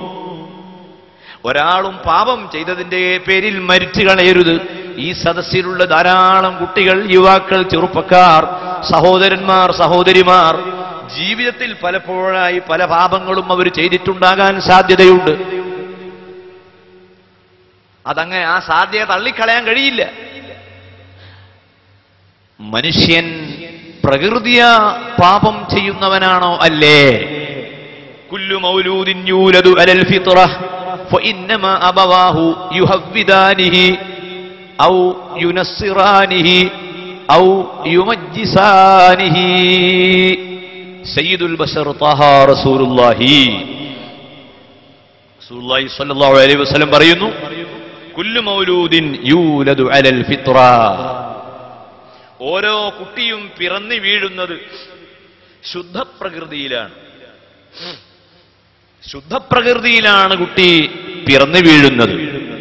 ഒരാളും പാപം ചെയ്തതിന്റെ പേരിൽ മരിച്ചു കളയരുത് ഈ സദസ്സിലുള്ള ധാരാളം കുട്ടികൾ യുവാക്കൾ ചെറുപ്പക്കാർ സഹോദരന്മാർ സഹോദരിമാർ ജീവിതത്തിൽ പലപ്പോഴായി പല പാപങ്ങളും അവർ ചെയ്തിട്ടുണ്ടാകാൻ സാധ്യതയുണ്ട് അതങ്ങനെ ആ സാധ്യത തള്ളിക്കളയാൻ കഴിയില്ല മനുഷ്യൻ പ്രകൃതിയ പാപം ചെയ്യുന്നവനാണോ അല്ലേ കുല്ലു മൗലൂദിൻ യൂലദു അലൽ ഫിത്ര ഫഇന്നമാ അബവാഹു യുഹവ്വിദാനിഹി ഔ യുനസ്സിറാനിഹി ഔ യുമജ്ജിസാനിഹി സയ്യിദുൽ ബശർ തഹ റസൂലുള്ളാഹി റസൂലുള്ളാഹി സ്വല്ലല്ലാഹു അലൈഹി വസല്ലം പറയുന്നു കുല്ലു മൗലൂദിൻ യൂലദു അലൽ ഫിത്ര ഓരോ കുട്ടിയും പിറന്നു വീഴുന്നത് ശുദ്ധപ്രകൃതിയിലാണ് ശുദ്ധപ്രകൃതിയിലാണ് കുട്ടി പിറന്നു വീഴുന്നത്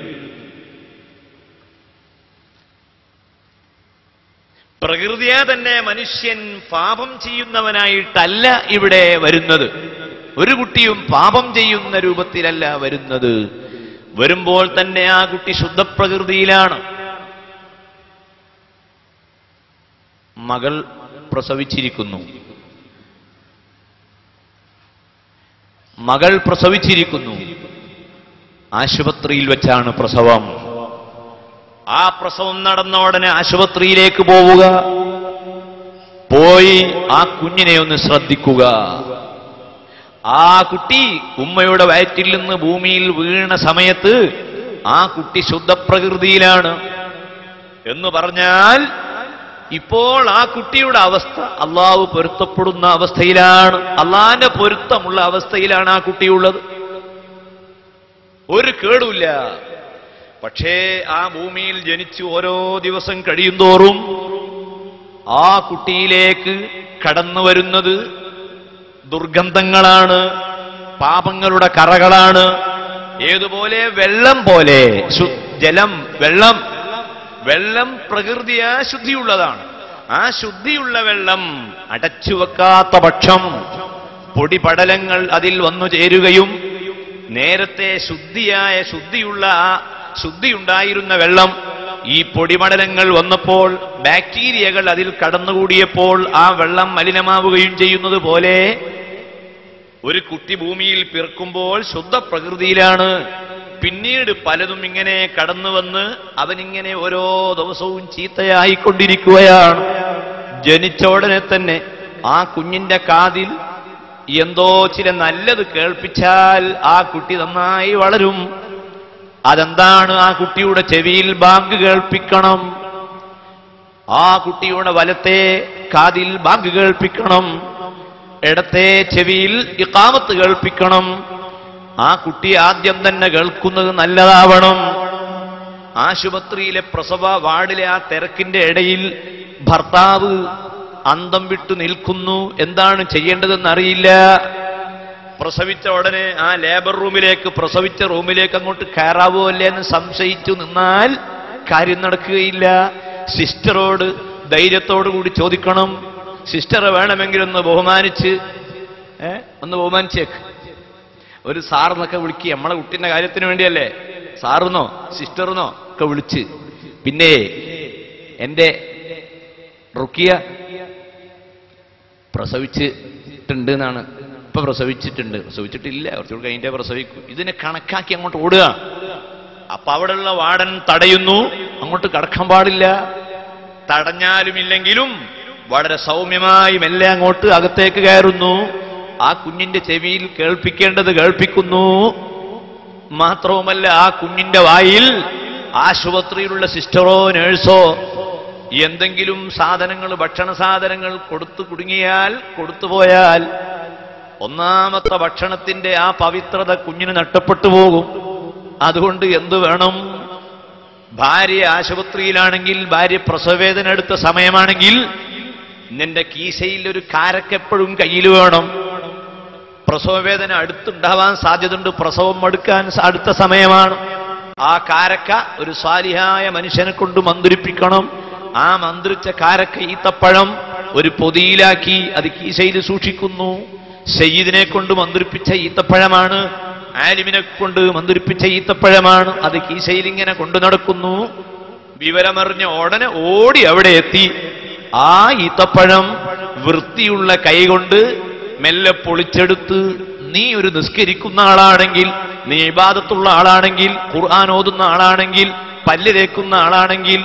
പ്രകൃതിയെ തന്നെ മനുഷ്യൻ പാപം ചെയ്യുന്നവനായിട്ടല്ല ഇവിടെ വരുന്നത് ഒരു കുട്ടിയും പാപം ചെയ്യുന്ന രൂപത്തിലല്ല വരുന്നത് വരുമ്പോൾ തന്നെ ആ കുട്ടി ശുദ്ധപ്രകൃതിയിലാണ് മകൾ പ്രസവിച്ചിരിക്കുന്നു മകൾ പ്രസവിച്ചിരിക്കുന്നു ആശുപത്രിയിൽ വെച്ചാണ് പ്രസവം ആ പ്രസവം നടന്ന ഉടനെ ആശുപത്രിയിലേക്ക് പോവുക പോയി ആ കുഞ്ഞിനെ ഒന്ന് ശ്രദ്ധിക്കുക ആ കുട്ടി ഉമ്മയുടെ വയറ്റിൽ നിന്ന് ഭൂമിയിൽ വീണ സമയത്ത് ആ കുട്ടി ശുദ്ധപ്രകൃതിയിലാണ് എന്ന് പറഞ്ഞാൽ ഇപ്പോൾ ആ കുട്ടിയുടെ അവസ്ഥ അള്ളാഹു പൊരുത്തപ്പെടുന്ന അവസ്ഥയിലാണ് അള്ളാഹിന്റെ പൊരുത്തമുള്ള അവസ്ഥയിലാണ് ആ കുട്ടിയുള്ളത് ഒരു കേടുമില്ല പക്ഷേ ആ ഭൂമിയിൽ ജനിച്ച് ഓരോ ദിവസം കഴിയുന്തോറും ആ കുട്ടിയിലേക്ക് കടന്നു വരുന്നത് ദുർഗന്ധങ്ങളാണ് പാപങ്ങളുടെ കറകളാണ് ഏതുപോലെ വെള്ളം പോലെ ശു- ജലം വെള്ളം വെള്ളം പ്രകൃതിയാ ശുദ്ധിയുള്ളതാണ് ആ ശുദ്ധിയുള്ള വെള്ളം അടച്ചു വെക്കാത്ത പക്ഷം പൊടിപടലങ്ങൾ അതിൽ വന്നു ചേരുകയും നേരത്തെ ശുദ്ധിയായ ശുദ്ധിയുള്ള ആ ശുദ്ധിയുണ്ടായിരുന്ന വെള്ളം ഈ പൊടിമടലങ്ങൾ വന്നപ്പോൾ ബാക്ടീരിയകൾ അതിൽ കടന്നുകൂടിയപ്പോൾ ആ വെള്ളം മലിനമാവുകയും ചെയ്യുന്നത് പോലെ ഒരു കുട്ടി ഭൂമിയിൽ പിറക്കുമ്പോൾ ശുദ്ധ പ്രകൃതിയിലാണ് പിന്നീട് പലതും ഇങ്ങനെ കടന്നു വന്ന് അവനിങ്ങനെ ഓരോ ദിവസവും ചീത്തയായിക്കൊണ്ടിരിക്കുകയാണ് ജനിച്ച ഉടനെ തന്നെ ആ കുഞ്ഞിന്റെ കാതിൽ എന്തോ ചില നല്ലത് കേൾപ്പിച്ചാൽ ആ കുട്ടി നന്നായി വളരും അതെന്താണ് ആ കുട്ടിയുടെ ചെവിയിൽ ബാങ്ക് കേൾപ്പിക്കണം ആ കുട്ടിയുടെ വലത്തെ കാതിൽ ബാങ്ക് കേൾപ്പിക്കണം ഇടത്തെ ചെവിയിൽ ഇക്കാമത്ത് കേൾപ്പിക്കണം ആ കുട്ടി ആദ്യം തന്നെ കേൾക്കുന്നത് നല്ലതാവണം ആശുപത്രിയിലെ പ്രസവ വാർഡിലെ ആ തിരക്കിന്റെ ഇടയിൽ ഭർത്താവ് അന്തം വിട്ടു നിൽക്കുന്നു എന്താണ് ചെയ്യേണ്ടതെന്ന് അറിയില്ല പ്രസവിച്ച ഉടനെ ആ ലേബർ റൂമിലേക്ക് പ്രസവിച്ച റൂമിലേക്ക് അങ്ങോട്ട് കയറാവോ അല്ലേ എന്ന് സംശയിച്ചു നിന്നാൽ കാര്യം നടക്കുകയില്ല സിസ്റ്ററോട് ധൈര്യത്തോടു കൂടി ചോദിക്കണം സിസ്റ്ററെ വേണമെങ്കിൽ ഒന്ന് ബഹുമാനിച്ച് ഏ ഒന്ന് ബഹുമാനിച്ചേക്ക് ഒരു സാറെന്നൊക്കെ വിളിക്കുക നമ്മളെ കുട്ടീന്റെ കാര്യത്തിന് വേണ്ടിയല്ലേ സാറെന്നോ സിസ്റ്ററെന്നോ ഒക്കെ വിളിച്ച് പിന്നെ എന്റെ റുക്കിയ പ്രസവിച്ചിട്ടുണ്ട് എന്നാണ് ഇപ്പൊ പ്രസവിച്ചിട്ടുണ്ട് പ്രസവിച്ചിട്ടില്ല കുറച്ചുകൂടി കഴിഞ്ഞിട്ടേ പ്രസവിക്കൂ ഇതിനെ കണക്കാക്കി അങ്ങോട്ട് ഓടുക അപ്പൊ അവിടെയുള്ള വാർഡൻ തടയുന്നു അങ്ങോട്ട് കടക്കാൻ പാടില്ല തടഞ്ഞാലും ഇല്ലെങ്കിലും വളരെ സൗമ്യമായി മെല്ലെ അങ്ങോട്ട് അകത്തേക്ക് കയറുന്നു ആ കുഞ്ഞിന്റെ ചെവിയിൽ കേൾപ്പിക്കേണ്ടത് കേൾപ്പിക്കുന്നു മാത്രവുമല്ല ആ കുഞ്ഞിന്റെ വായിൽ ആശുപത്രിയിലുള്ള സിസ്റ്ററോ നേഴ്സോ എന്തെങ്കിലും സാധനങ്ങൾ ഭക്ഷണ സാധനങ്ങൾ കൊടുത്തു കുടുങ്ങിയാൽ കൊടുത്തു പോയാൽ ഒന്നാമത്തെ ഭക്ഷണത്തിന്റെ ആ പവിത്രത കുഞ്ഞിന് നഷ്ടപ്പെട്ടു പോകും അതുകൊണ്ട് എന്തു വേണം ഭാര്യ ആശുപത്രിയിലാണെങ്കിൽ ഭാര്യ പ്രസവവേദന എടുത്ത സമയമാണെങ്കിൽ നിന്റെ കീശയിൽ ഒരു കാരക്കെപ്പോഴും കയ്യിൽ വേണം പ്രസവവേദന അടുത്തുണ്ടാവാൻ സാധ്യതയുണ്ട് പ്രസവം എടുക്കാൻ അടുത്ത സമയമാണ് ആ കാരക്ക ഒരു സ്വാലിഹായ മനുഷ്യനെ കൊണ്ട് മന്ത്രിപ്പിക്കണം ആ മന്ത്രിച്ച കാരക്ക ഈത്തപ്പഴം ഒരു പൊതിയിലാക്കി അത് കീശയിൽ സൂക്ഷിക്കുന്നു സയ്യിദിനെ കൊണ്ട് മന്ത്രിപ്പിച്ച ഈത്തപ്പഴമാണ് ആലിമിനെ കൊണ്ട് മന്ത്രിപ്പിച്ച ഈത്തപ്പഴമാണ് അത് കീശയിൽ ഇങ്ങനെ കൊണ്ടു നടക്കുന്നു വിവരമറിഞ്ഞ ഉടനെ ഓടി അവിടെ എത്തി ആ ഈത്തപ്പഴം വൃത്തിയുള്ള കൈകൊണ്ട് മെല്ലെ പൊളിച്ചെടുത്ത് നീ ഒരു നിസ്കരിക്കുന്ന ആളാണെങ്കിൽ നീ ഇബാദത്തുള്ള ആളാണെങ്കിൽ ഖുർആൻ ഓതുന്ന ആളാണെങ്കിൽ പല്ല് തേക്കുന്ന ആളാണെങ്കിൽ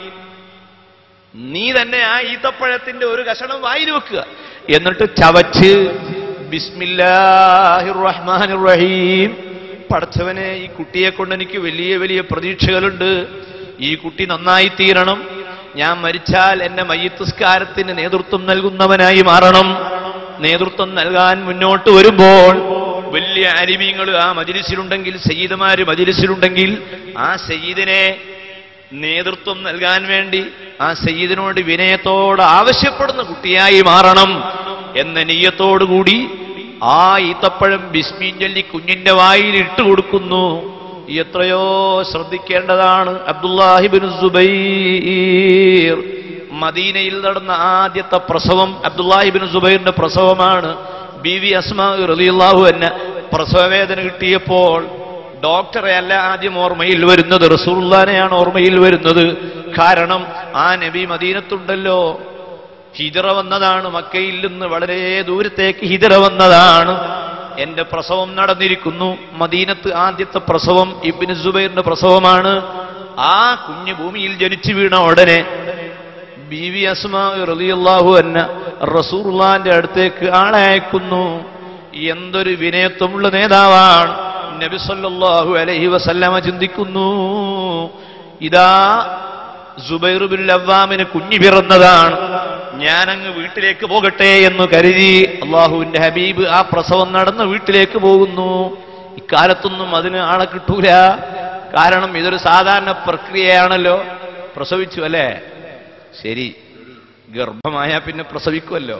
നീ തന്നെ ആ ഈത്തപ്പഴത്തിന്റെ ഒരു കഷണം വായിൽ വെക്കുക എന്നിട്ട് ചവച്ച് ബിസ്മില്ലാഹിർ റഹ്മാനിർ റഹീം പടച്ചവനെ ഈ കുട്ടിയെ കൊണ്ട് എനിക്ക് വലിയ വലിയ പ്രതീക്ഷകളുണ്ട് ഈ കുട്ടി നന്നായി തീരണം ഞാൻ മരിച്ചാൽ എന്നെ മയ്യത്തുസ്കാരത്തിന് നേതൃത്വം നൽകുന്നവനായി മാറണം നേതൃത്വം നൽകാൻ മുന്നോട്ട് വരുമ്പോൾ വലിയ അരിമീങ്ങൾ ആ മജിലിസിലുണ്ടെങ്കിൽ സയ്യിദുമാര് മജിലിസിലുണ്ടെങ്കിൽ ആ സയ്യിദിനെ നേതൃത്വം നൽകാൻ വേണ്ടി ആ സയ്യിദിനോട് വിനയത്തോട് ആവശ്യപ്പെടുന്ന കുട്ടിയായി മാറണം എന്ന നീയത്തോടുകൂടി ആ ഈത്തപ്പഴം ബിസ്മീൻ ചൊല്ലി കുഞ്ഞിന്റെ വായിൽ ഇട്ട് കൊടുക്കുന്നു എത്രയോ ശ്രദ്ധിക്കേണ്ടതാണ് അബ്ദുല്ലാഹിബിൻ സുബൈർ മദീനയിൽ നടന്ന ആദ്യത്തെ പ്രസവം അബ്ദുല്ലാഹിബിൻ സുബൈറിന്റെ പ്രസവമാണ് ബി വി അസ്മാ റലിയുള്ളാഹു എന്നെ പ്രസവവേദന കിട്ടിയപ്പോൾ ഡോക്ടറെ അല്ല ആദ്യം ഓർമ്മയിൽ വരുന്നത് റസൂള്ളാനെയാണ് ഓർമ്മയിൽ വരുന്നത് കാരണം ആ നബി മദീനത്തുണ്ടല്ലോ ഹിജറ വന്നതാണ് മക്കയിൽ നിന്ന് വളരെ ദൂരത്തേക്ക് ഹിജറ വന്നതാണ് എന്റെ പ്രസവം നടന്നിരിക്കുന്നു മദീനത്ത് ആദ്യത്തെ പ്രസവം ഇബിന് സുബൈറിന്റെ പ്രസവമാണ് ആ കുഞ്ഞ് ഭൂമിയിൽ ജനിച്ചു വീണ ഉടനെ ബീവി അസ്മാ റളിയല്ലാഹു അന്ന റസൂർലാന്റെ അടുത്തേക്ക് ആളെ അയക്കുന്നു എന്തൊരു വിനയത്വമുള്ള നേതാവാണ് നബി സല്ലല്ലാഹു അലൈഹി വസല്ലമ ചിന്തിക്കുന്നു ഇതാ സുബൈർ ബിൻ ലവ്വാമിന് കുഞ്ഞു പിറന്നതാണ് ഞാനങ്ങ് വീട്ടിലേക്ക് പോകട്ടെ എന്ന് കരുതി അള്ളാഹുവിന്റെ ഹബീബ് ആ പ്രസവം നടന്ന വീട്ടിലേക്ക് പോകുന്നു ഇക്കാലത്തൊന്നും അതിന് ആളെ കിട്ടൂല കാരണം ഇതൊരു സാധാരണ പ്രക്രിയയാണല്ലോ പ്രസവിച്ചു അല്ലേ ശരി ഗർഭമായ പിന്നെ പ്രസവിക്കുമല്ലോ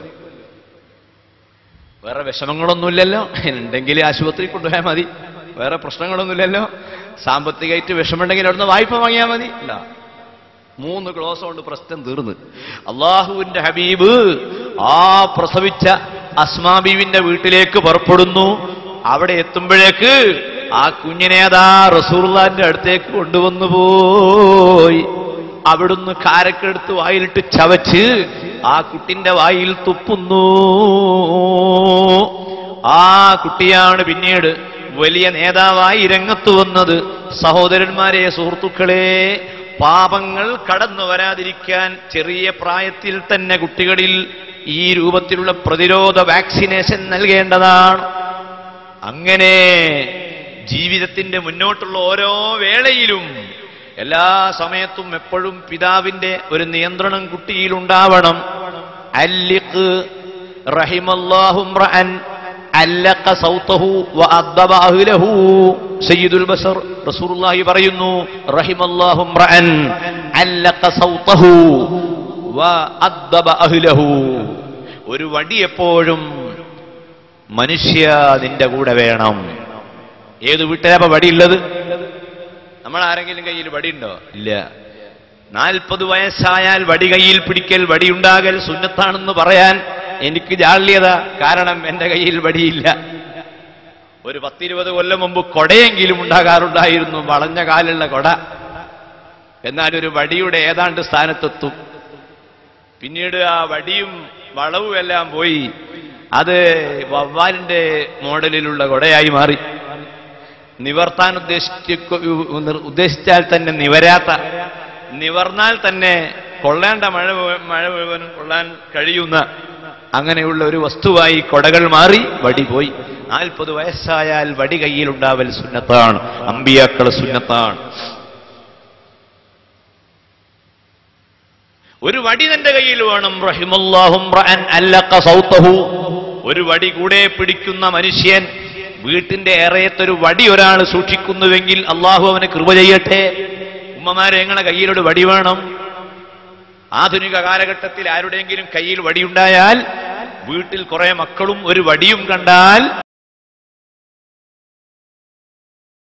വേറെ വിഷമങ്ങളൊന്നുമില്ലല്ലോ ഉണ്ടെങ്കിൽ ആശുപത്രി കൊണ്ടുപോയാൽ മതി വേറെ പ്രശ്നങ്ങളൊന്നുമില്ലല്ലോ സാമ്പത്തികമായിട്ട് വിഷമുണ്ടെങ്കിൽ അവിടുന്ന് വായ്പ വാങ്ങിയാൽ മതി ഇല്ല മൂന്ന് ക്ലോസ് കൊണ്ട് പ്രശ്നം തീർന്ന് അള്ളാഹുവിന്റെ ഹബീബ് ആ പ്രസവിച്ച അസ്മാബീവിന്റെ വീട്ടിലേക്ക് പുറപ്പെടുന്നു അവിടെ എത്തുമ്പോഴേക്ക് ആ കുഞ്ഞിനെ അതാ റസൂർലാന്റെ അടുത്തേക്ക് കൊണ്ടുവന്നു പോയി അവിടുന്ന് കാരക്കെടുത്ത് വായിലിട്ട് ചവച്ച് ആ കുട്ടിന്റെ വായിൽ തുപ്പുന്നു ആ കുട്ടിയാണ് പിന്നീട് വലിയ നേതാവായി രംഗത്ത് വന്നത് സഹോദരന്മാരെ സുഹൃത്തുക്കളെ പാപങ്ങൾ കടന്നു വരാതിരിക്കാൻ ചെറിയ പ്രായത്തിൽ തന്നെ കുട്ടികളിൽ ഈ രൂപത്തിലുള്ള പ്രതിരോധ വാക്സിനേഷൻ നൽകേണ്ടതാണ് അങ്ങനെ ജീവിതത്തിന്റെ മുന്നോട്ടുള്ള ഓരോ വേളയിലും എല്ലാ സമയത്തും എപ്പോഴും പിതാവിന്റെ ഒരു നിയന്ത്രണം കുട്ടിയിൽ ഉണ്ടാവണം അല്ലിഖ് റഹിമല്ലാഹു ഇംറഅൻ അല്ലഖ സൗതഹു വഅദ്ദബ അഹ്ലഹു സയ്യിദുൽ ബശർ റസൂലുള്ളാഹി പറയുന്നു റഹിമല്ലാഹു ഇംറഅൻ അല്ലഖ സൗതഹു വഅദ്ദബ അഹ്ലഹു ഒരു വടി എപ്പോഴും മനുഷ്യ നിന്റെ കൂടെ വേണം ഏത് വീട്ടിലപ്പോ വടിയുള്ളത് നമ്മൾ ആരെങ്കിലും കയ്യിൽ വടിയുണ്ടോ ഇല്ല നാൽപ്പത് വയസ്സായാൽ വടി കയ്യിൽ പിടിക്കൽ വടിയുണ്ടാകൽ സുന്നത്താണെന്ന് പറയാൻ എനിക്ക് ജാള്യത കാരണം എന്റെ കയ്യിൽ വടിയില്ല ഒരു പത്തിരുപത് കൊല്ലം മുമ്പ് കൊടയെങ്കിലും ഉണ്ടാകാറുണ്ടായിരുന്നു വളഞ്ഞ കാലുള്ള കൊട എന്നാൽ ഒരു വടിയുടെ ഏതാണ്ട് സ്ഥാനത്തെത്തും പിന്നീട് ആ വടിയും വളവും എല്ലാം പോയി അത് വവ്വാലിന്റെ മോഡലിലുള്ള കൊടയായി മാറി നിവർത്താൻ ഉദ്ദേശിച്ച ഉദ്ദേശിച്ചാൽ തന്നെ നിവരാത്ത നിവർന്നാൽ തന്നെ കൊള്ളേണ്ട മഴ മുഴു- മഴ മുഴുവനും കൊള്ളാൻ കഴിയുന്ന അങ്ങനെയുള്ള ഒരു വസ്തുവായി കൊടകൾ മാറി വടി പോയി നാൽപ്പത് വയസ്സായാൽ വടി കയ്യിലുണ്ടാവൽ സുന്നത്താണ് അമ്പിയാക്കളെ സുന്നത്താണ് ഒരു വടി തന്റെ കയ്യിൽ വേണം റഹിമല്ലാഹും റഅൻ അല്ലഖ സൗതഹു ഒരു വടി കൂടെ പിടിക്കുന്ന മനുഷ്യൻ വീട്ടിന്റെ ഏറയത്തൊരു വടി ഒരാൾ സൂക്ഷിക്കുന്നുവെങ്കിൽ അള്ളാഹു അവന് കൃപ ചെയ്യട്ടെ ഉമ്മമാരെ എങ്ങനെ കയ്യിലൊരു വടി വേണം ആധുനിക കാലഘട്ടത്തിൽ ആരുടെയെങ്കിലും കയ്യിൽ വടിയുണ്ടായാൽ വീട്ടിൽ കുറെ മക്കളും ഒരു വടിയും കണ്ടാൽ